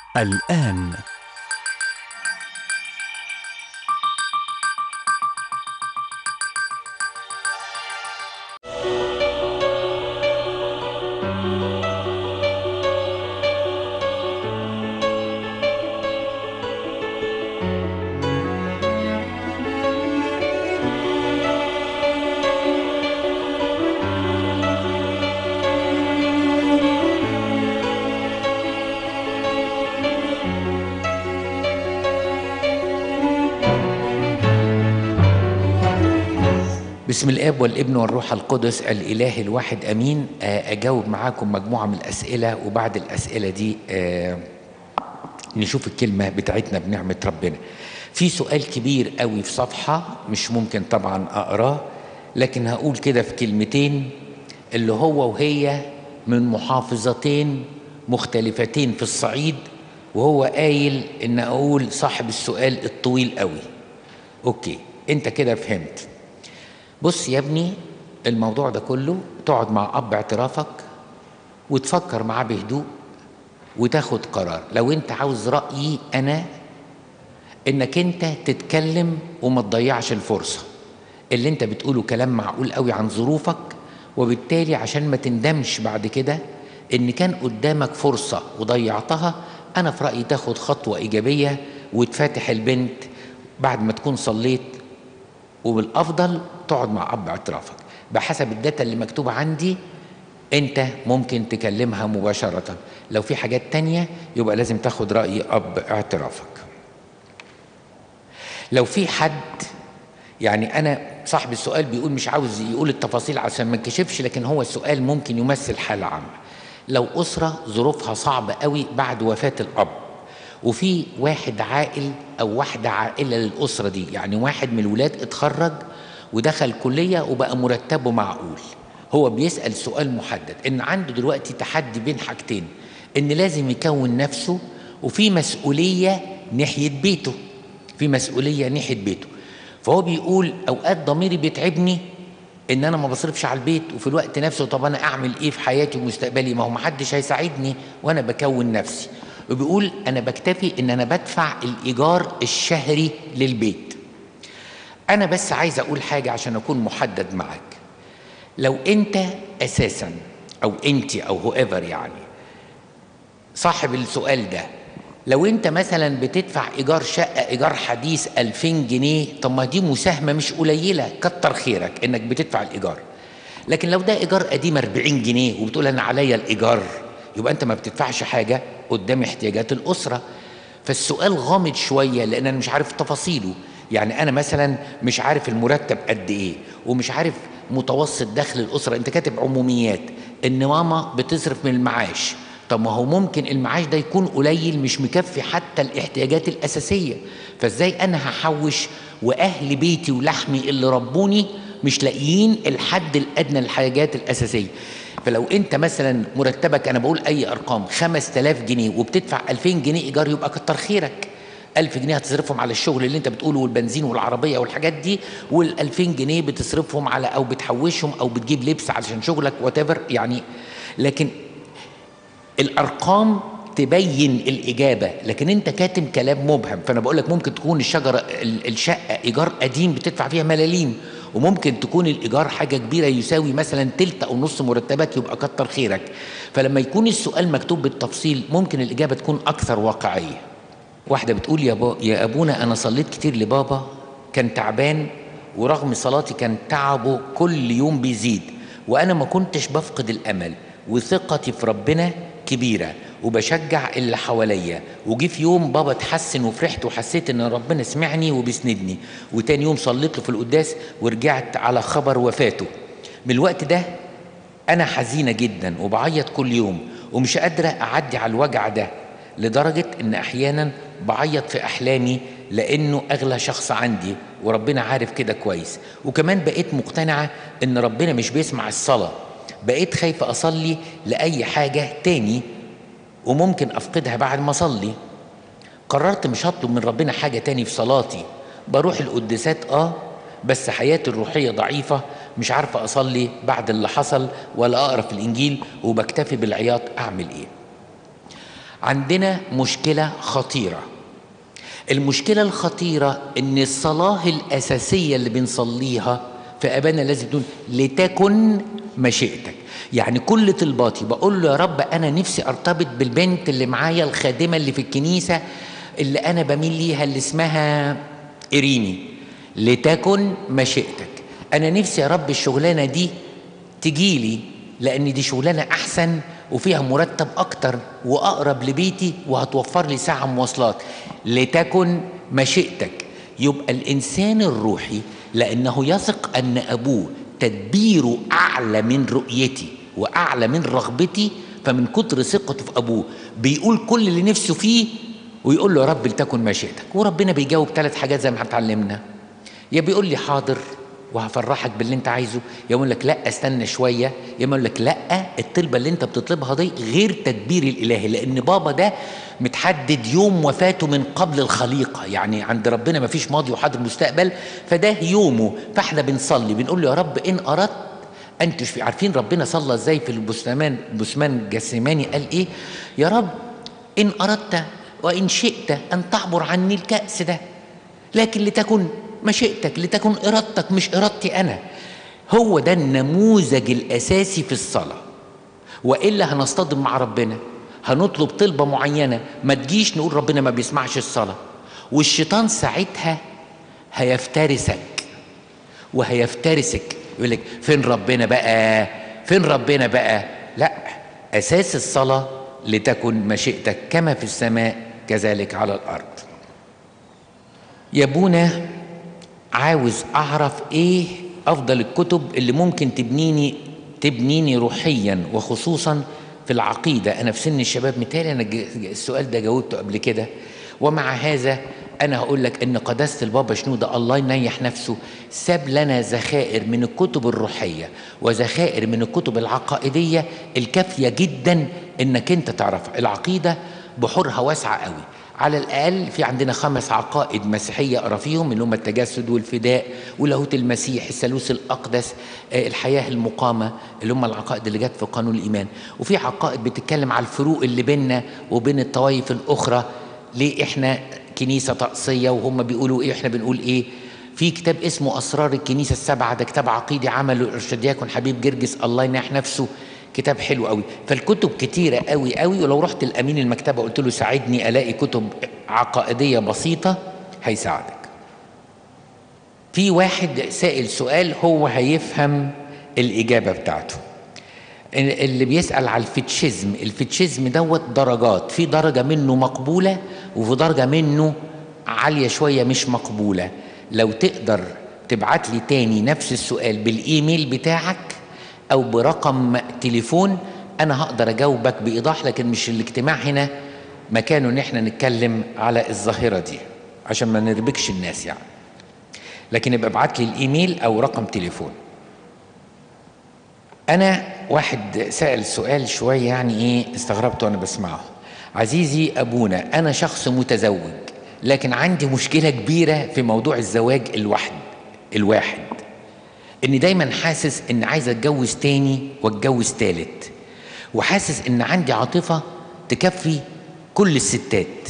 الآن بسم الاب والابن والروح القدس الاله الواحد امين آه، اجاوب معاكم مجموعه من الاسئله وبعد الاسئله دي آه، نشوف الكلمه بتاعتنا بنعمه ربنا في سؤال كبير قوي في صفحه مش ممكن طبعا اقراه لكن هقول كده في كلمتين اللي هو وهي من محافظتين مختلفتين في الصعيد وهو قايل ان اقول صاحب السؤال الطويل قوي اوكي انت كده فهمت بص يا ابني الموضوع ده كله تقعد مع اب اعترافك وتفكر معاه بهدوء وتاخد قرار لو انت عاوز رايي انا انك انت تتكلم وما تضيعش الفرصه اللي انت بتقوله كلام معقول قوي عن ظروفك وبالتالي عشان ما تندمش بعد كده ان كان قدامك فرصه وضيعتها انا في رايي تاخد خطوه ايجابيه وتفاتح البنت بعد ما تكون صليت وبالافضل تقعد مع اب اعترافك بحسب الداتا اللي مكتوبه عندي انت ممكن تكلمها مباشره لو في حاجات تانية يبقى لازم تاخد راي اب اعترافك لو في حد يعني انا صاحب السؤال بيقول مش عاوز يقول التفاصيل عشان ما نكشفش لكن هو السؤال ممكن يمثل حاله عامه لو اسره ظروفها صعبه قوي بعد وفاه الاب وفي واحد عاقل او واحده عاقله للاسره دي يعني واحد من الولاد اتخرج ودخل كليه وبقى مرتبه معقول هو بيسال سؤال محدد ان عنده دلوقتي تحدي بين حاجتين ان لازم يكون نفسه وفي مسؤوليه ناحيه بيته في مسؤوليه ناحيه بيته فهو بيقول اوقات ضميري بيتعبني ان انا ما بصرفش على البيت وفي الوقت نفسه طب انا اعمل ايه في حياتي ومستقبلي ما هو محدش هيساعدني وانا بكون نفسي وبيقول انا بكتفي ان انا بدفع الايجار الشهري للبيت انا بس عايز اقول حاجه عشان اكون محدد معاك لو انت اساسا او انت او هو ايفر يعني صاحب السؤال ده لو انت مثلا بتدفع ايجار شقه ايجار حديث 2000 جنيه طب ما دي مساهمه مش قليله كتر خيرك انك بتدفع الايجار لكن لو ده ايجار قديم 40 جنيه وبتقول انا عليا الايجار يبقى انت ما بتدفعش حاجه قدام احتياجات الاسره فالسؤال غامض شويه لان انا مش عارف تفاصيله يعني انا مثلا مش عارف المرتب قد ايه ومش عارف متوسط دخل الاسره انت كاتب عموميات ان ماما بتصرف من المعاش طب ما هو ممكن المعاش ده يكون قليل مش مكفي حتى الاحتياجات الاساسيه فازاي انا هحوش واهل بيتي ولحمي اللي ربوني مش لاقيين الحد الادنى للحاجات الاساسيه فلو انت مثلا مرتبك انا بقول اي ارقام 5000 جنيه وبتدفع 2000 جنيه ايجار يبقى كتر خيرك 1000 جنيه هتصرفهم على الشغل اللي انت بتقوله والبنزين والعربيه والحاجات دي وال 2000 جنيه بتصرفهم على او بتحوشهم او بتجيب لبس عشان شغلك وات يعني لكن الارقام تبين الاجابه لكن انت كاتم كلام مبهم فانا بقول لك ممكن تكون الشجره ال- الشقه ايجار قديم بتدفع فيها ملاليم وممكن تكون الايجار حاجه كبيره يساوي مثلا تلت او نص مرتبك يبقى كتر خيرك فلما يكون السؤال مكتوب بالتفصيل ممكن الاجابه تكون اكثر واقعيه واحده بتقول يا, با يا ابونا انا صليت كتير لبابا كان تعبان ورغم صلاتي كان تعبه كل يوم بيزيد وانا ما كنتش بفقد الامل وثقتي في ربنا كبيره وبشجع اللي حواليا وجي في يوم بابا اتحسن وفرحت وحسيت ان ربنا سمعني وبيسندني وتاني يوم صليت له في القداس ورجعت على خبر وفاته من الوقت ده انا حزينه جدا وبعيط كل يوم ومش قادره اعدي على الوجع ده لدرجه ان احيانا بعيط في احلامي لانه اغلى شخص عندي وربنا عارف كده كويس وكمان بقيت مقتنعه ان ربنا مش بيسمع الصلاه بقيت خايفه اصلي لاي حاجه تاني وممكن افقدها بعد ما اصلي قررت مش هطلب من ربنا حاجه تاني في صلاتي بروح القداسات اه بس حياتي الروحيه ضعيفه مش عارفه اصلي بعد اللي حصل ولا اقرا في الانجيل وبكتفي بالعياط اعمل ايه عندنا مشكله خطيره المشكله الخطيره ان الصلاه الاساسيه اللي بنصليها في ابانا لازم تقول لتكن مشيئتك يعني كل طلباتي بقول له يا رب انا نفسي ارتبط بالبنت اللي معايا الخادمه اللي في الكنيسه اللي انا بميل ليها اللي اسمها إريني لتكن مشيئتك أنا نفسي يا رب الشغلانة دي تجيلي لأن دي شغلانة أحسن وفيها مرتب أكتر وأقرب لبيتي وهتوفر لي ساعة مواصلات لتكن مشيئتك يبقى الإنسان الروحي لأنه يثق أن أبوه تدبيره أعلى من رؤيتي وأعلى من رغبتي فمن كتر ثقته في أبوه بيقول كل اللي نفسه فيه ويقول له يا رب لتكن مشيئتك وربنا بيجاوب ثلاث حاجات زي ما اتعلمنا يا بيقول لي حاضر وهفرحك باللي انت عايزه يا يقول لك لا استنى شويه يا يقول لك لا الطلبه اللي انت بتطلبها دي غير تدبير الالهي لان بابا ده متحدد يوم وفاته من قبل الخليقه يعني عند ربنا ما فيش ماضي وحاضر مستقبل فده يومه فاحنا بنصلي بنقول له يا رب ان اردت ان تشفي عارفين ربنا صلى ازاي في البستمان بسمان جسماني قال ايه يا رب ان اردت وإن شئت أن تعبر عني الكأس ده لكن لتكن مشيئتك لتكن إرادتك مش إرادتي أنا هو ده النموذج الأساسي في الصلاة وإلا هنصطدم مع ربنا هنطلب طلبة معينة ما تجيش نقول ربنا ما بيسمعش الصلاة والشيطان ساعتها هيفترسك وهيفترسك يقول لك فين ربنا بقى فين ربنا بقى لا أساس الصلاة لتكن مشيئتك كما في السماء كذلك على الارض يا ابونا عاوز اعرف ايه افضل الكتب اللي ممكن تبنيني تبنيني روحيا وخصوصا في العقيده انا في سن الشباب متهيألي انا السؤال ده جاوبته قبل كده ومع هذا انا هقول لك ان قداسه البابا شنوده الله ينيح نفسه ساب لنا ذخائر من الكتب الروحيه وذخائر من الكتب العقائديه الكافيه جدا انك انت تعرفها العقيده بحورها واسعة قوي على الأقل في عندنا خمس عقائد مسيحية أقرأ فيهم اللي هم التجسد والفداء ولاهوت المسيح الثالوث الأقدس الحياة المقامة اللي هم العقائد اللي جت في قانون الإيمان وفي عقائد بتتكلم على الفروق اللي بيننا وبين الطوائف الأخرى ليه إحنا كنيسة طقسية وهم بيقولوا إيه إحنا بنقول إيه في كتاب اسمه أسرار الكنيسة السبعة ده كتاب عقيدي عمله الأرشدياكون حبيب جرجس الله يناح نفسه كتاب حلو قوي فالكتب كتيرة قوي قوي ولو رحت الأمين المكتبة قلت له ساعدني ألاقي كتب عقائدية بسيطة هيساعدك في واحد سائل سؤال هو هيفهم الإجابة بتاعته اللي بيسأل على الفتشيزم الفتشيزم دوت درجات في درجة منه مقبولة وفي درجة منه عالية شوية مش مقبولة لو تقدر تبعت لي تاني نفس السؤال بالإيميل بتاعك او برقم تليفون انا هقدر اجاوبك بايضاح لكن مش الاجتماع هنا مكانه ان احنا نتكلم على الظاهره دي عشان ما نربكش الناس يعني لكن يبقى ابعت لي الايميل او رقم تليفون انا واحد سأل سؤال شويه يعني ايه استغربت وانا بسمعه عزيزي ابونا انا شخص متزوج لكن عندي مشكله كبيره في موضوع الزواج الواحد الواحد اني دايما حاسس ان عايز اتجوز تاني واتجوز تالت وحاسس ان عندي عاطفه تكفي كل الستات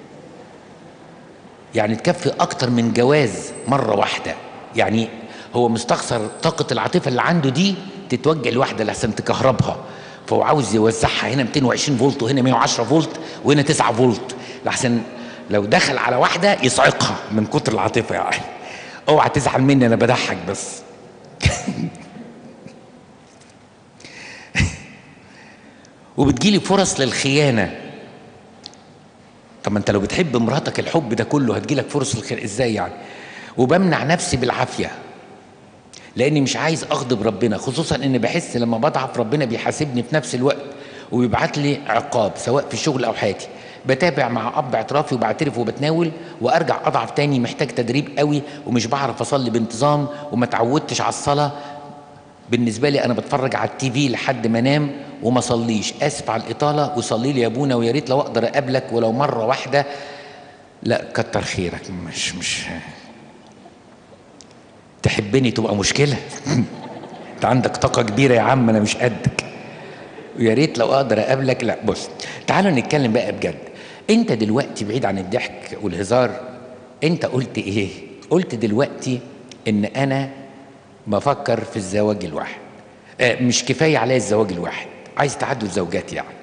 يعني تكفي اكتر من جواز مره واحده يعني هو مستخسر طاقه العاطفه اللي عنده دي تتوجه لواحده لحسن تكهربها فهو عاوز يوزعها هنا 220 فولت وهنا 110 فولت وهنا 9 فولت لحسن لو دخل على واحده يصعقها من كتر العاطفه يعني اوعى تزعل مني انا بضحك بس وبتجيلي فرص للخيانة طب ما انت لو بتحب مراتك الحب ده كله هتجيلك فرص للخيانة ازاي يعني وبمنع نفسي بالعافية لاني مش عايز اغضب ربنا خصوصا ان بحس لما بضعف ربنا بيحاسبني في نفس الوقت وبيبعت لي عقاب سواء في الشغل او حياتي بتابع مع اب اعترافي وبعترف وبتناول وارجع اضعف تاني محتاج تدريب قوي ومش بعرف اصلي بانتظام وما تعودتش على الصلاه بالنسبه لي انا بتفرج على التي في لحد ما انام وما صليش اسف على الاطاله وصلي لي يا ابونا ويا ريت لو اقدر اقابلك ولو مره واحده لا كتر خيرك مش مش تحبني تبقى مشكله انت عندك طاقه كبيره يا عم انا مش قدك ويا ريت لو اقدر اقابلك لا بص تعالوا نتكلم بقى بجد انت دلوقتي بعيد عن الضحك والهزار انت قلت ايه قلت دلوقتي ان انا بفكر في الزواج الواحد آه مش كفايه عليا الزواج الواحد عايز تعدد زوجات يعني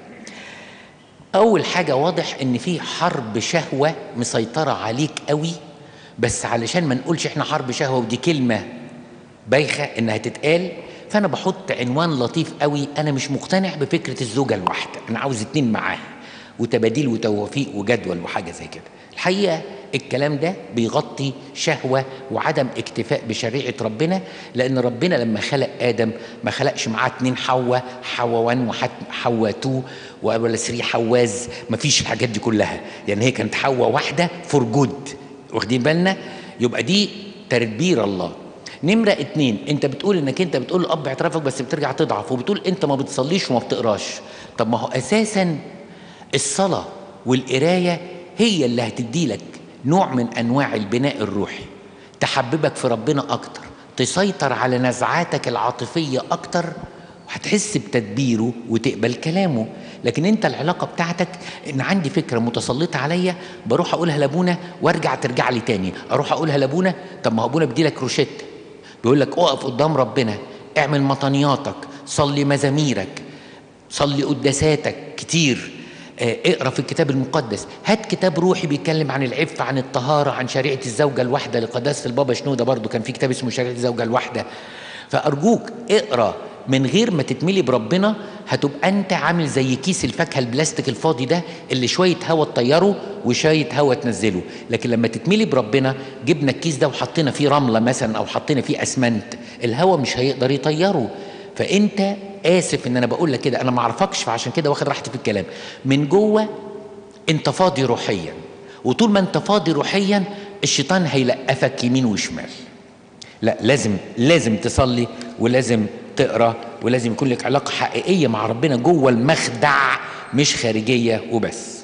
اول حاجه واضح ان في حرب شهوه مسيطره عليك قوي بس علشان ما نقولش احنا حرب شهوه ودي كلمه بايخه انها تتقال فانا بحط عنوان لطيف قوي انا مش مقتنع بفكره الزوجه الواحده انا عاوز اتنين معاها وتباديل وتوافيق وجدول وحاجه زي كده الحقيقه الكلام ده بيغطي شهوه وعدم اكتفاء بشريعه ربنا لان ربنا لما خلق ادم ما خلقش معاه اتنين حواء حواء 1 وحواء 2 ولا 3 حواز ما فيش الحاجات دي كلها يعني هي كانت حواء واحده فور جود واخدين بالنا يبقى دي تدبير الله نمرة اتنين انت بتقول انك انت بتقول لاب اعترافك بس بترجع تضعف وبتقول انت ما بتصليش وما بتقراش طب ما هو اساسا الصلاة والقراية هي اللي هتدي لك نوع من انواع البناء الروحي تحببك في ربنا اكتر تسيطر على نزعاتك العاطفية اكتر وهتحس بتدبيره وتقبل كلامه لكن انت العلاقه بتاعتك ان عندي فكره متسلطه عليا بروح اقولها لابونا وارجع ترجع لي تاني اروح اقولها لابونا طب ما هو ابونا بيدي لك روشته بيقول لك اقف قدام ربنا اعمل مطنياتك صلي مزاميرك صلي قداساتك كتير اه اقرا في الكتاب المقدس هات كتاب روحي بيتكلم عن العفة عن الطهارة عن شريعة الزوجة الواحدة لقداسة البابا شنودة برضو كان في كتاب اسمه شريعة الزوجة الواحدة فأرجوك اقرا من غير ما تتملي بربنا هتبقى انت عامل زي كيس الفاكهه البلاستيك الفاضي ده اللي شويه هوا تطيره وشويه هوا تنزله لكن لما تتملي بربنا جبنا الكيس ده وحطينا فيه رمله مثلا او حطينا فيه اسمنت الهوا مش هيقدر يطيره فانت اسف ان انا بقول لك كده انا ما اعرفكش فعشان كده واخد راحتي في الكلام من جوه انت فاضي روحيا وطول ما انت فاضي روحيا الشيطان هيلقفك يمين وشمال لا لازم لازم تصلي ولازم تقرا ولازم يكون لك علاقه حقيقيه مع ربنا جوه المخدع مش خارجيه وبس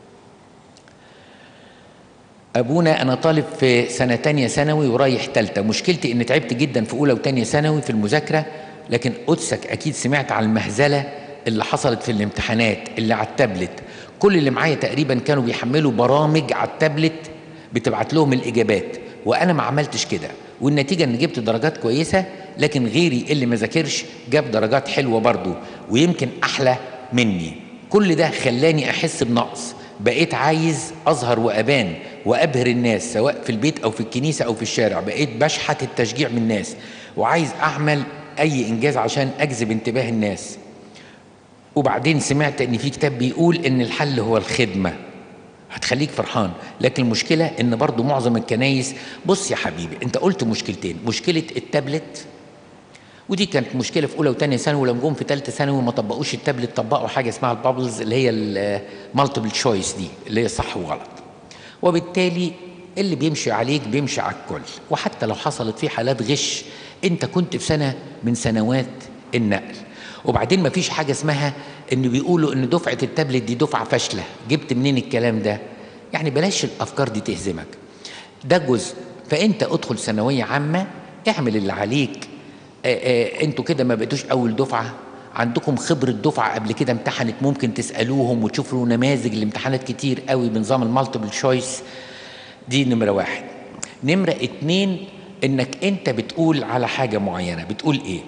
ابونا انا طالب في سنه تانية ثانوي ورايح تالتة مشكلتي ان تعبت جدا في اولى وتانية ثانوي في المذاكره لكن قدسك اكيد سمعت عن المهزله اللي حصلت في الامتحانات اللي على التابلت كل اللي معايا تقريبا كانوا بيحملوا برامج على التابلت بتبعت لهم الاجابات وانا ما عملتش كده والنتيجه ان جبت درجات كويسه لكن غيري اللي ما ذاكرش جاب درجات حلوه برضه ويمكن احلى مني كل ده خلاني احس بنقص بقيت عايز اظهر وابان وابهر الناس سواء في البيت او في الكنيسه او في الشارع بقيت بشحت التشجيع من الناس وعايز اعمل اي انجاز عشان اجذب انتباه الناس وبعدين سمعت ان في كتاب بيقول ان الحل هو الخدمه هتخليك فرحان لكن المشكلة ان برضو معظم الكنايس بص يا حبيبي انت قلت مشكلتين مشكلة التابلت ودي كانت مشكلة في أولى وتانية ثانوي ولما جم في تالتة ثانوي ما طبقوش التابلت طبقوا حاجة اسمها البابلز اللي هي المالتيبل تشويس دي اللي هي صح وغلط وبالتالي اللي بيمشي عليك بيمشي على الكل وحتى لو حصلت فيه حالات غش انت كنت في سنة من سنوات النقل وبعدين ما فيش حاجة اسمها ان بيقولوا ان دفعة التابلت دي دفعة فاشلة جبت منين الكلام ده يعني بلاش الافكار دي تهزمك ده جزء فانت ادخل ثانوية عامة اعمل اللي عليك آآ آآ انتوا كده ما بقيتوش اول دفعة عندكم خبرة دفعة قبل كده امتحنت ممكن تسألوهم وتشوفوا نماذج لامتحانات كتير قوي بنظام المالتيبل شويس دي نمرة واحد نمرة اتنين انك انت بتقول على حاجة معينة بتقول ايه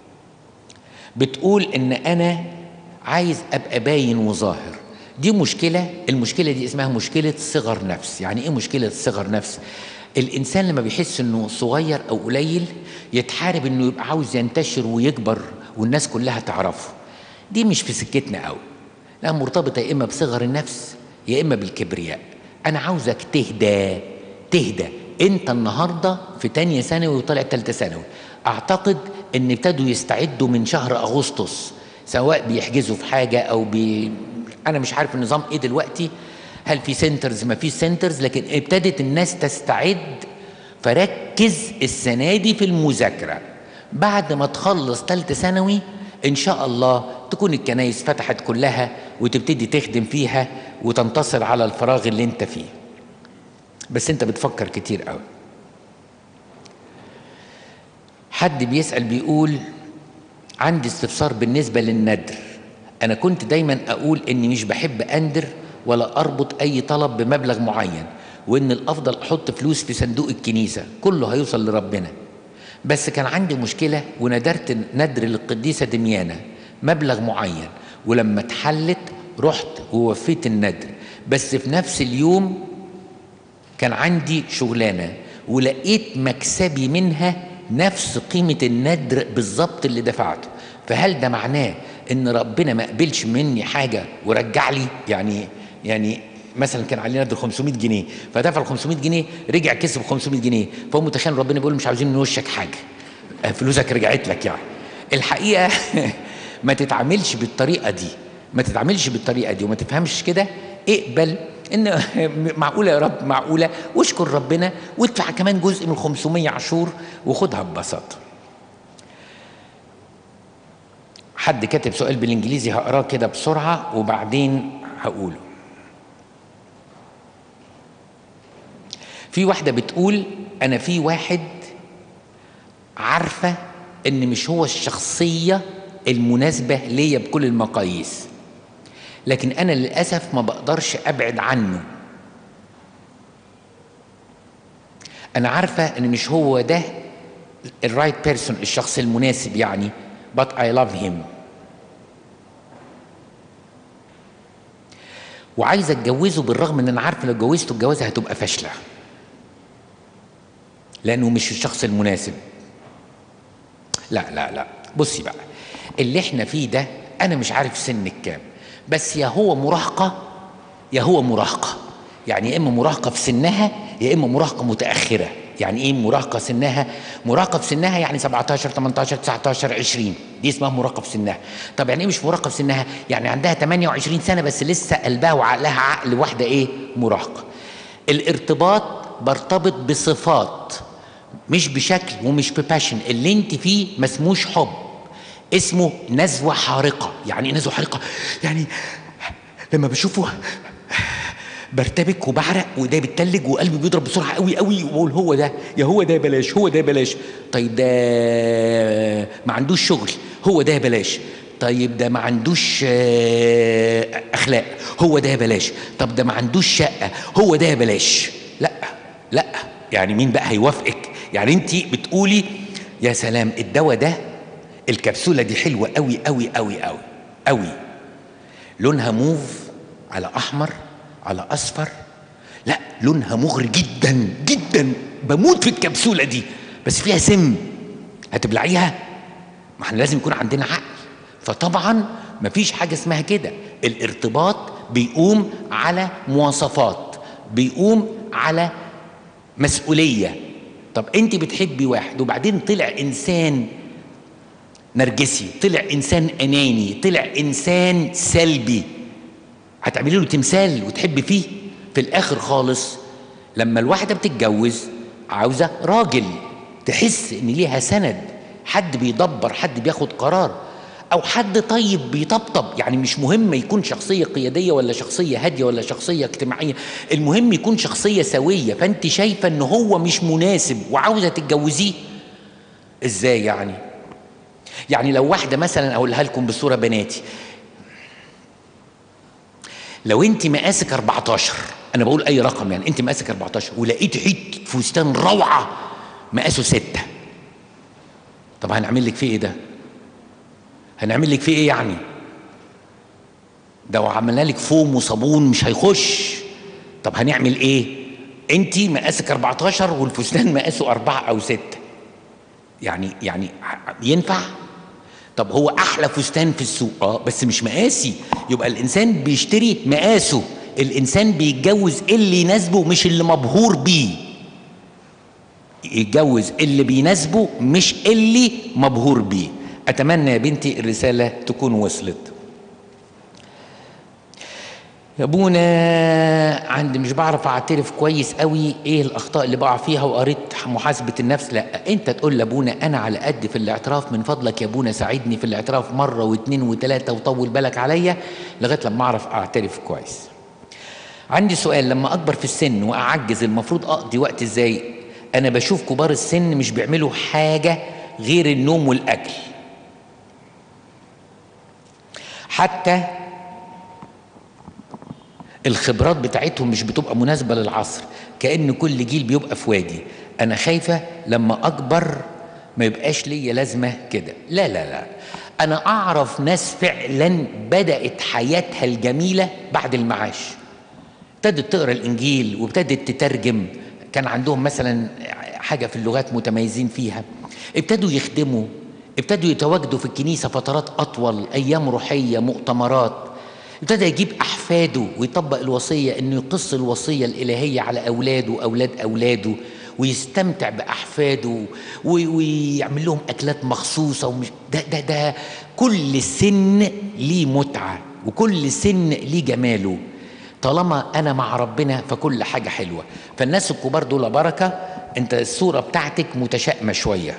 بتقول ان انا عايز ابقى باين وظاهر دي مشكلة المشكلة دي اسمها مشكلة صغر نفس يعني ايه مشكلة صغر نفس الانسان لما بيحس انه صغير او قليل يتحارب انه يبقى عاوز ينتشر ويكبر والناس كلها تعرفه دي مش في سكتنا قوي لا مرتبطة يا اما بصغر النفس يا اما بالكبرياء انا عاوزك تهدى تهدى انت النهارده في تانية ثانوي وطالع تالتة ثانوي اعتقد ان ابتدوا يستعدوا من شهر اغسطس سواء بيحجزوا في حاجه او بي انا مش عارف النظام ايه دلوقتي هل في سنترز ما فيش سنترز لكن ابتدت الناس تستعد فركز السنه دي في المذاكره بعد ما تخلص ثالثه ثانوي ان شاء الله تكون الكنايس فتحت كلها وتبتدي تخدم فيها وتنتصر على الفراغ اللي انت فيه بس انت بتفكر كتير قوي حد بيسأل بيقول عندي استفسار بالنسبة للندر انا كنت دايما اقول اني مش بحب اندر ولا اربط اي طلب بمبلغ معين وان الافضل احط فلوس في صندوق الكنيسه كله هيوصل لربنا بس كان عندي مشكله وندرت ندر للقديسه دميانه مبلغ معين ولما اتحلت رحت ووفيت الندر بس في نفس اليوم كان عندي شغلانه ولقيت مكسبي منها نفس قيمه الندر بالظبط اللي دفعته فهل ده معناه ان ربنا ما قبلش مني حاجه ورجع لي يعني يعني مثلا كان علينا ندر 500 جنيه فدفع ال 500 جنيه رجع كسب 500 جنيه فهو متخيل ربنا بيقول مش عاوزين من وشك حاجه فلوسك رجعت لك يعني الحقيقه ما تتعاملش بالطريقه دي ما تتعاملش بالطريقه دي وما تفهمش كده اقبل ان معقوله يا رب معقوله واشكر ربنا وادفع كمان جزء من 500 عاشور وخدها ببساطه حد كاتب سؤال بالانجليزي هقراه كده بسرعه وبعدين هقوله في واحده بتقول انا في واحد عارفه ان مش هو الشخصيه المناسبه ليا بكل المقاييس لكن انا للاسف ما بقدرش ابعد عنه انا عارفه ان مش هو ده الرايت بيرسون الشخص المناسب يعني but I love him وعايزه اتجوزه بالرغم ان انا عارفه لو اتجوزته الجوازه هتبقى فاشله لانه مش الشخص المناسب لا لا لا بصي بقى اللي احنا فيه ده انا مش عارف سنك كام بس يا هو مراهقه يا هو مراهقه يعني يا اما مراهقه في سنها يا اما مراهقه متاخره يعني ايه مراهقه سنها مراهقه في سنها يعني 17 18 19 20 دي اسمها مراهقه في سنها طب يعني ايه مش مراهقه في سنها يعني عندها 28 سنه بس لسه قلبها وعقلها عقل واحده ايه مراهقه الارتباط برتبط بصفات مش بشكل ومش بباشن اللي انت فيه ما اسموش حب اسمه نزوة حارقة يعني ايه نزوة حارقة يعني لما بشوفه برتبك وبعرق وايديا بتتلج وقلبي بيضرب بسرعه قوي قوي واقول هو ده يا هو ده بلاش هو ده بلاش طيب ده ما عندوش شغل هو ده بلاش طيب ده ما عندوش اخلاق هو ده بلاش طب ده ما عندوش شقه هو ده بلاش لا لا يعني مين بقى هيوافقك يعني انت بتقولي يا سلام الدواء ده الكبسوله دي حلوه قوي قوي قوي قوي قوي لونها موف على احمر على اصفر لا لونها مغري جدا جدا بموت في الكبسوله دي بس فيها سم هتبلعيها ما احنا لازم يكون عندنا عقل فطبعا مفيش حاجه اسمها كده الارتباط بيقوم على مواصفات بيقوم على مسؤوليه طب انت بتحبي واحد وبعدين طلع انسان نرجسي طلع انسان اناني طلع انسان سلبي هتعملي له تمثال وتحبي فيه في الاخر خالص لما الواحده بتتجوز عاوزه راجل تحس ان ليها سند حد بيدبر حد بياخد قرار او حد طيب بيطبطب يعني مش مهم يكون شخصيه قياديه ولا شخصيه هاديه ولا شخصيه اجتماعيه المهم يكون شخصيه سويه فانت شايفه ان هو مش مناسب وعاوزه تتجوزيه ازاي يعني يعني لو واحده مثلا اقولها لكم بصوره بناتي لو انت مقاسك 14 انا بقول اي رقم يعني انت مقاسك 14 ولقيت حته فستان روعه مقاسه 6 طب هنعمل لك فيه ايه ده هنعمل لك فيه ايه يعني ده لو عملنا لك فوم وصابون مش هيخش طب هنعمل ايه انت مقاسك 14 والفستان مقاسه أربعة او ستة يعني يعني ينفع طب هو احلى فستان في السوق اه بس مش مقاسي يبقى الانسان بيشتري مقاسه الانسان بيتجوز اللي يناسبه مش اللي مبهور بيه يتجوز اللي بيناسبه مش اللي مبهور بيه اتمنى يا بنتي الرساله تكون وصلت يا ابونا عندي مش بعرف اعترف كويس قوي ايه الاخطاء اللي بقع فيها وقريت محاسبه النفس لا انت تقول لابونا انا على قد في الاعتراف من فضلك يا ابونا ساعدني في الاعتراف مره واثنين وثلاثه وطول بالك عليا لغايه لما اعرف اعترف كويس عندي سؤال لما اكبر في السن واعجز المفروض اقضي وقت ازاي انا بشوف كبار السن مش بيعملوا حاجه غير النوم والاكل حتى الخبرات بتاعتهم مش بتبقى مناسبة للعصر كأن كل جيل بيبقى في وادي أنا خايفة لما أكبر ما يبقاش ليا لازمة كده لا لا لا أنا أعرف ناس فعلا بدأت حياتها الجميلة بعد المعاش ابتدت تقرا الانجيل وابتدت تترجم كان عندهم مثلا حاجه في اللغات متميزين فيها ابتدوا يخدموا ابتدوا يتواجدوا في الكنيسه فترات اطول ايام روحيه مؤتمرات ابتدى يجيب احفاده ويطبق الوصيه انه يقص الوصيه الالهيه على اولاده واولاد اولاده ويستمتع باحفاده وي- ويعمل لهم اكلات مخصوصه ومش ده ده ده كل سن ليه متعه وكل سن ليه جماله طالما انا مع ربنا فكل حاجه حلوه فالناس الكبار دول بركه انت الصوره بتاعتك متشائمه شويه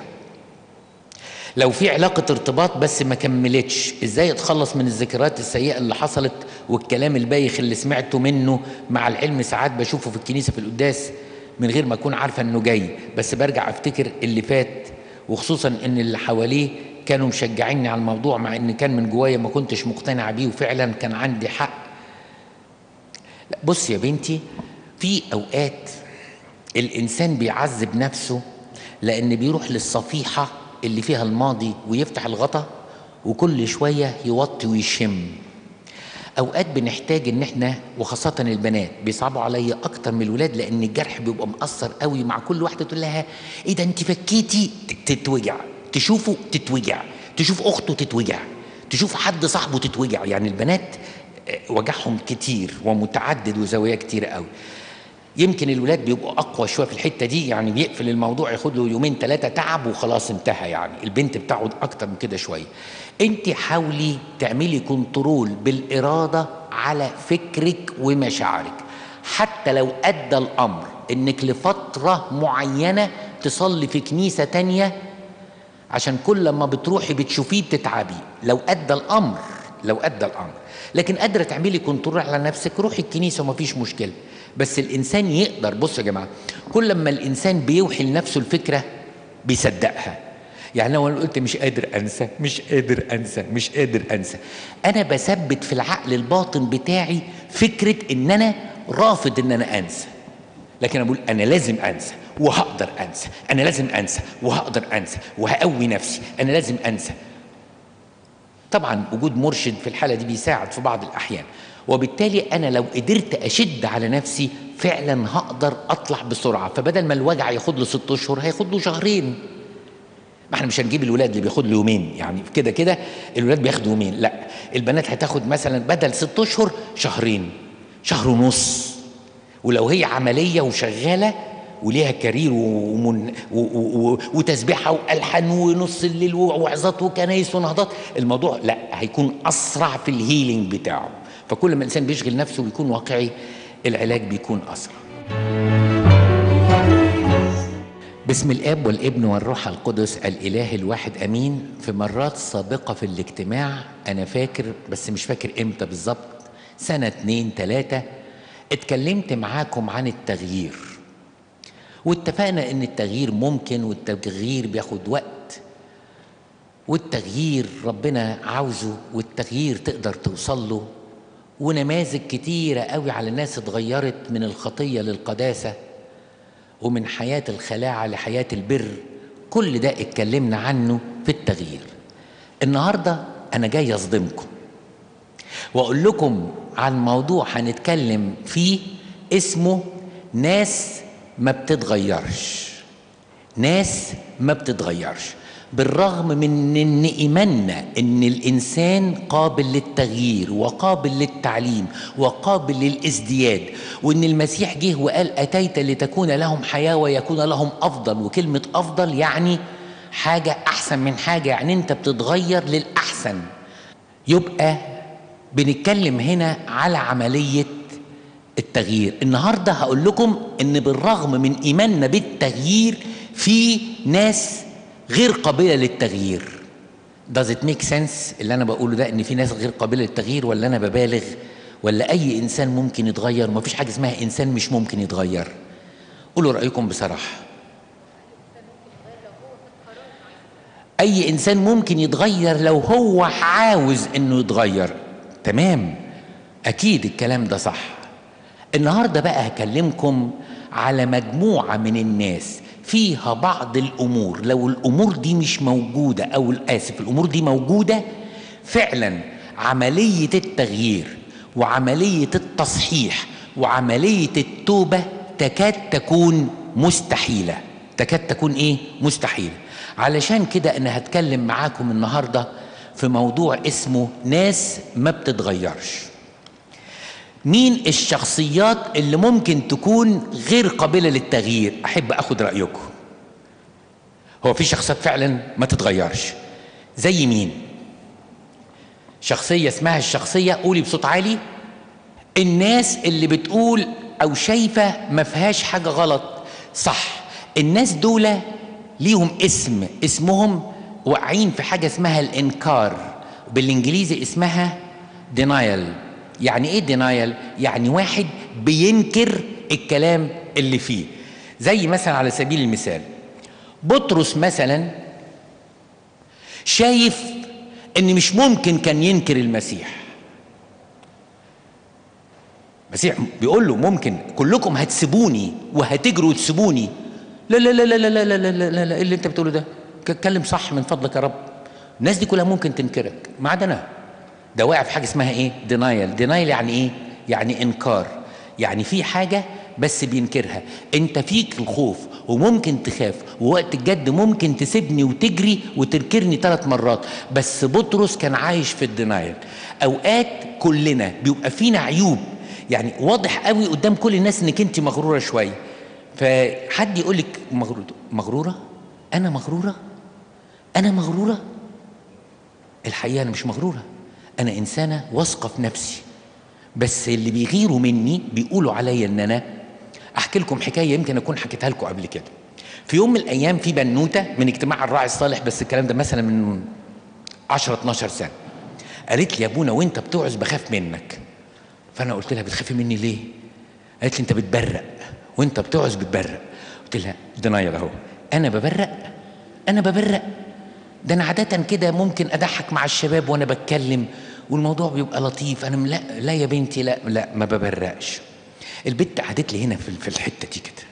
لو في علاقة ارتباط بس ما كملتش ازاي اتخلص من الذكريات السيئة اللي حصلت والكلام البايخ اللي سمعته منه مع العلم ساعات بشوفه في الكنيسة في القداس من غير ما اكون عارفة انه جاي بس برجع افتكر اللي فات وخصوصا ان اللي حواليه كانوا مشجعيني على الموضوع مع ان كان من جوايا ما كنتش مقتنع بيه وفعلا كان عندي حق لا بص يا بنتي في اوقات الانسان بيعذب نفسه لان بيروح للصفيحه اللي فيها الماضي ويفتح الغطا وكل شويه يوطي ويشم اوقات بنحتاج ان احنا وخاصه البنات بيصعبوا عليا اكتر من الولاد لان الجرح بيبقى مأثر قوي مع كل واحده تقول لها ايه ده انت فكيتي ت- تتوجع تشوفه تتوجع تشوف اخته تتوجع تشوف حد صاحبه تتوجع يعني البنات آه، وجعهم كتير ومتعدد وزوايا كتير قوي يمكن الولاد بيبقوا اقوى شويه في الحته دي يعني بيقفل الموضوع ياخد له يومين ثلاثه تعب وخلاص انتهى يعني البنت بتقعد اكتر من كده شويه انت حاولي تعملي كنترول بالاراده على فكرك ومشاعرك حتى لو ادى الامر انك لفتره معينه تصلي في كنيسه تانيه عشان كل ما بتروحي بتشوفيه بتتعبي لو ادى الامر لو ادى الامر لكن قادره تعملي كنترول على نفسك روحي الكنيسه ومفيش مشكله بس الانسان يقدر بصوا يا جماعه كل ما الانسان بيوحي لنفسه الفكره بيصدقها يعني لو انا قلت مش قادر انسى مش قادر انسى مش قادر انسى انا بثبت في العقل الباطن بتاعي فكره ان انا رافض ان انا انسى لكن انا بقول انا لازم انسى وهقدر انسى انا لازم انسى وهقدر انسى وهقوي نفسي انا لازم انسى طبعا وجود مرشد في الحاله دي بيساعد في بعض الاحيان وبالتالي انا لو قدرت اشد على نفسي فعلا هقدر اطلع بسرعه فبدل ما الوجع ياخد له ست اشهر هياخد له شهرين ما احنا مش هنجيب الولاد اللي بياخد له يومين يعني كده كده الولاد بياخدوا يومين لا البنات هتاخد مثلا بدل ست اشهر شهرين شهر ونص ولو هي عمليه وشغاله وليها كارير ومن و و و وتسبيحه والحان ونص الليل ووعظات وكنايس ونهضات الموضوع لا هيكون اسرع في الهيلينج بتاعه فكل ما الانسان بيشغل نفسه ويكون واقعي العلاج بيكون اسرع باسم الاب والابن والروح القدس الاله الواحد امين في مرات سابقه في الاجتماع انا فاكر بس مش فاكر امتى بالظبط سنه اتنين تلاته اتكلمت معاكم عن التغيير واتفقنا ان التغيير ممكن والتغيير بياخد وقت والتغيير ربنا عاوزه والتغيير تقدر توصل له ونماذج كتيرة قوي على ناس اتغيرت من الخطية للقداسة ومن حياة الخلاعة لحياة البر كل ده اتكلمنا عنه في التغيير النهاردة أنا جاي أصدمكم وأقول لكم عن موضوع هنتكلم فيه اسمه ناس ما بتتغيرش ناس ما بتتغيرش بالرغم من ان ايماننا ان الانسان قابل للتغيير وقابل للتعليم وقابل للازدياد وان المسيح جه وقال اتيت لتكون لهم حياه ويكون لهم افضل وكلمه افضل يعني حاجه احسن من حاجه يعني انت بتتغير للاحسن يبقى بنتكلم هنا على عمليه التغيير النهارده هقول لكم ان بالرغم من ايماننا بالتغيير في ناس غير قابله للتغيير does it make sense اللي انا بقوله ده ان في ناس غير قابله للتغيير ولا انا ببالغ ولا اي انسان ممكن يتغير ما فيش حاجه اسمها انسان مش ممكن يتغير قولوا رايكم بصراحه اي انسان ممكن يتغير لو هو عاوز انه يتغير تمام اكيد الكلام ده صح النهارده بقى هكلمكم على مجموعه من الناس فيها بعض الامور لو الامور دي مش موجوده او اسف الامور دي موجوده فعلا عمليه التغيير وعمليه التصحيح وعمليه التوبه تكاد تكون مستحيله تكاد تكون ايه مستحيله علشان كده انا هتكلم معاكم النهارده في موضوع اسمه ناس ما بتتغيرش مين الشخصيات اللي ممكن تكون غير قابله للتغيير احب اخد رايكم هو في شخصيات فعلا ما تتغيرش زي مين شخصيه اسمها الشخصيه قولي بصوت عالي الناس اللي بتقول او شايفه ما فيهاش حاجه غلط صح الناس دول ليهم اسم اسمهم واقعين في حاجه اسمها الانكار بالانجليزي اسمها دينايل يعني ايه دينايل يعني واحد بينكر الكلام اللي فيه زي مثلا على سبيل المثال بطرس مثلا شايف ان مش ممكن كان ينكر المسيح المسيح بيقول له ممكن كلكم هتسيبوني وهتجروا وتسيبوني لا لا لا لا لا لا لا لا لا لا ايه اللي انت بتقوله ده اتكلم صح من فضلك يا رب الناس دي كلها ممكن تنكرك ما عدا انا ده واقع في حاجه اسمها ايه دينايل دينايل يعني ايه يعني انكار يعني في حاجه بس بينكرها انت فيك الخوف وممكن تخاف ووقت الجد ممكن تسيبني وتجري وتنكرني ثلاث مرات بس بطرس كان عايش في الدينايل اوقات كلنا بيبقى فينا عيوب يعني واضح قوي قدام كل الناس انك انت مغروره شويه فحد يقول لك مغرورة مغروره انا مغروره انا مغروره الحقيقه انا مش مغروره انا انسانه واثقه في نفسي بس اللي بيغيروا مني بيقولوا عليا ان انا احكي لكم حكايه يمكن اكون حكيتها لكم قبل كده في يوم من الايام في بنوته من اجتماع الراعي الصالح بس الكلام ده مثلا من 10 12 سنه قالت لي يا ابونا وانت بتوعظ بخاف منك فانا قلت لها بتخافي مني ليه قالت لي انت بتبرق وانت بتوعظ بتبرق قلت لها دنايل اهو انا ببرق انا ببرق ده انا عاده كده ممكن اضحك مع الشباب وانا بتكلم والموضوع بيبقى لطيف انا لا لا يا بنتي لا لا ما ببرقش البت قعدت لي هنا في في الحته دي كده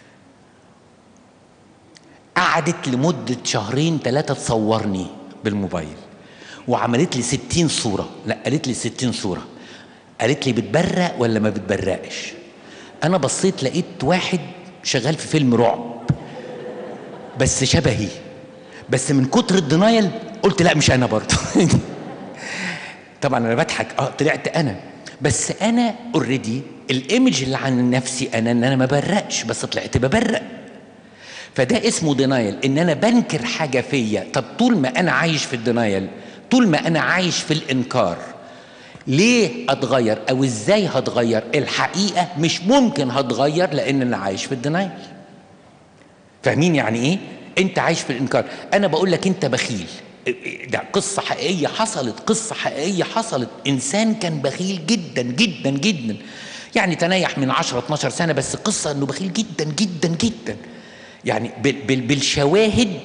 قعدت لمده شهرين ثلاثه تصورني بالموبايل وعملت لي 60 صوره لا قالت لي 60 صوره قالت لي بتبرق ولا ما بتبرقش انا بصيت لقيت واحد شغال في فيلم رعب بس شبهي بس من كتر الدنايل قلت لا مش انا برضه طبعا انا بضحك اه طلعت انا بس انا اوريدي الايمج اللي عن نفسي انا ان انا ما برقش بس طلعت ببرق فده اسمه دينايل ان انا بنكر حاجه فيا طب طول ما انا عايش في الدينايل طول ما انا عايش في الانكار ليه اتغير او ازاي هتغير الحقيقه مش ممكن هتغير لان انا عايش في الدينايل فاهمين يعني ايه انت عايش في الانكار انا بقول لك انت بخيل ده قصة حقيقية حصلت قصة حقيقية حصلت إنسان كان بخيل جدا جدا جدا يعني تنايح من 10 12 سنة بس قصة إنه بخيل جدا جدا جدا يعني بال بال بالشواهد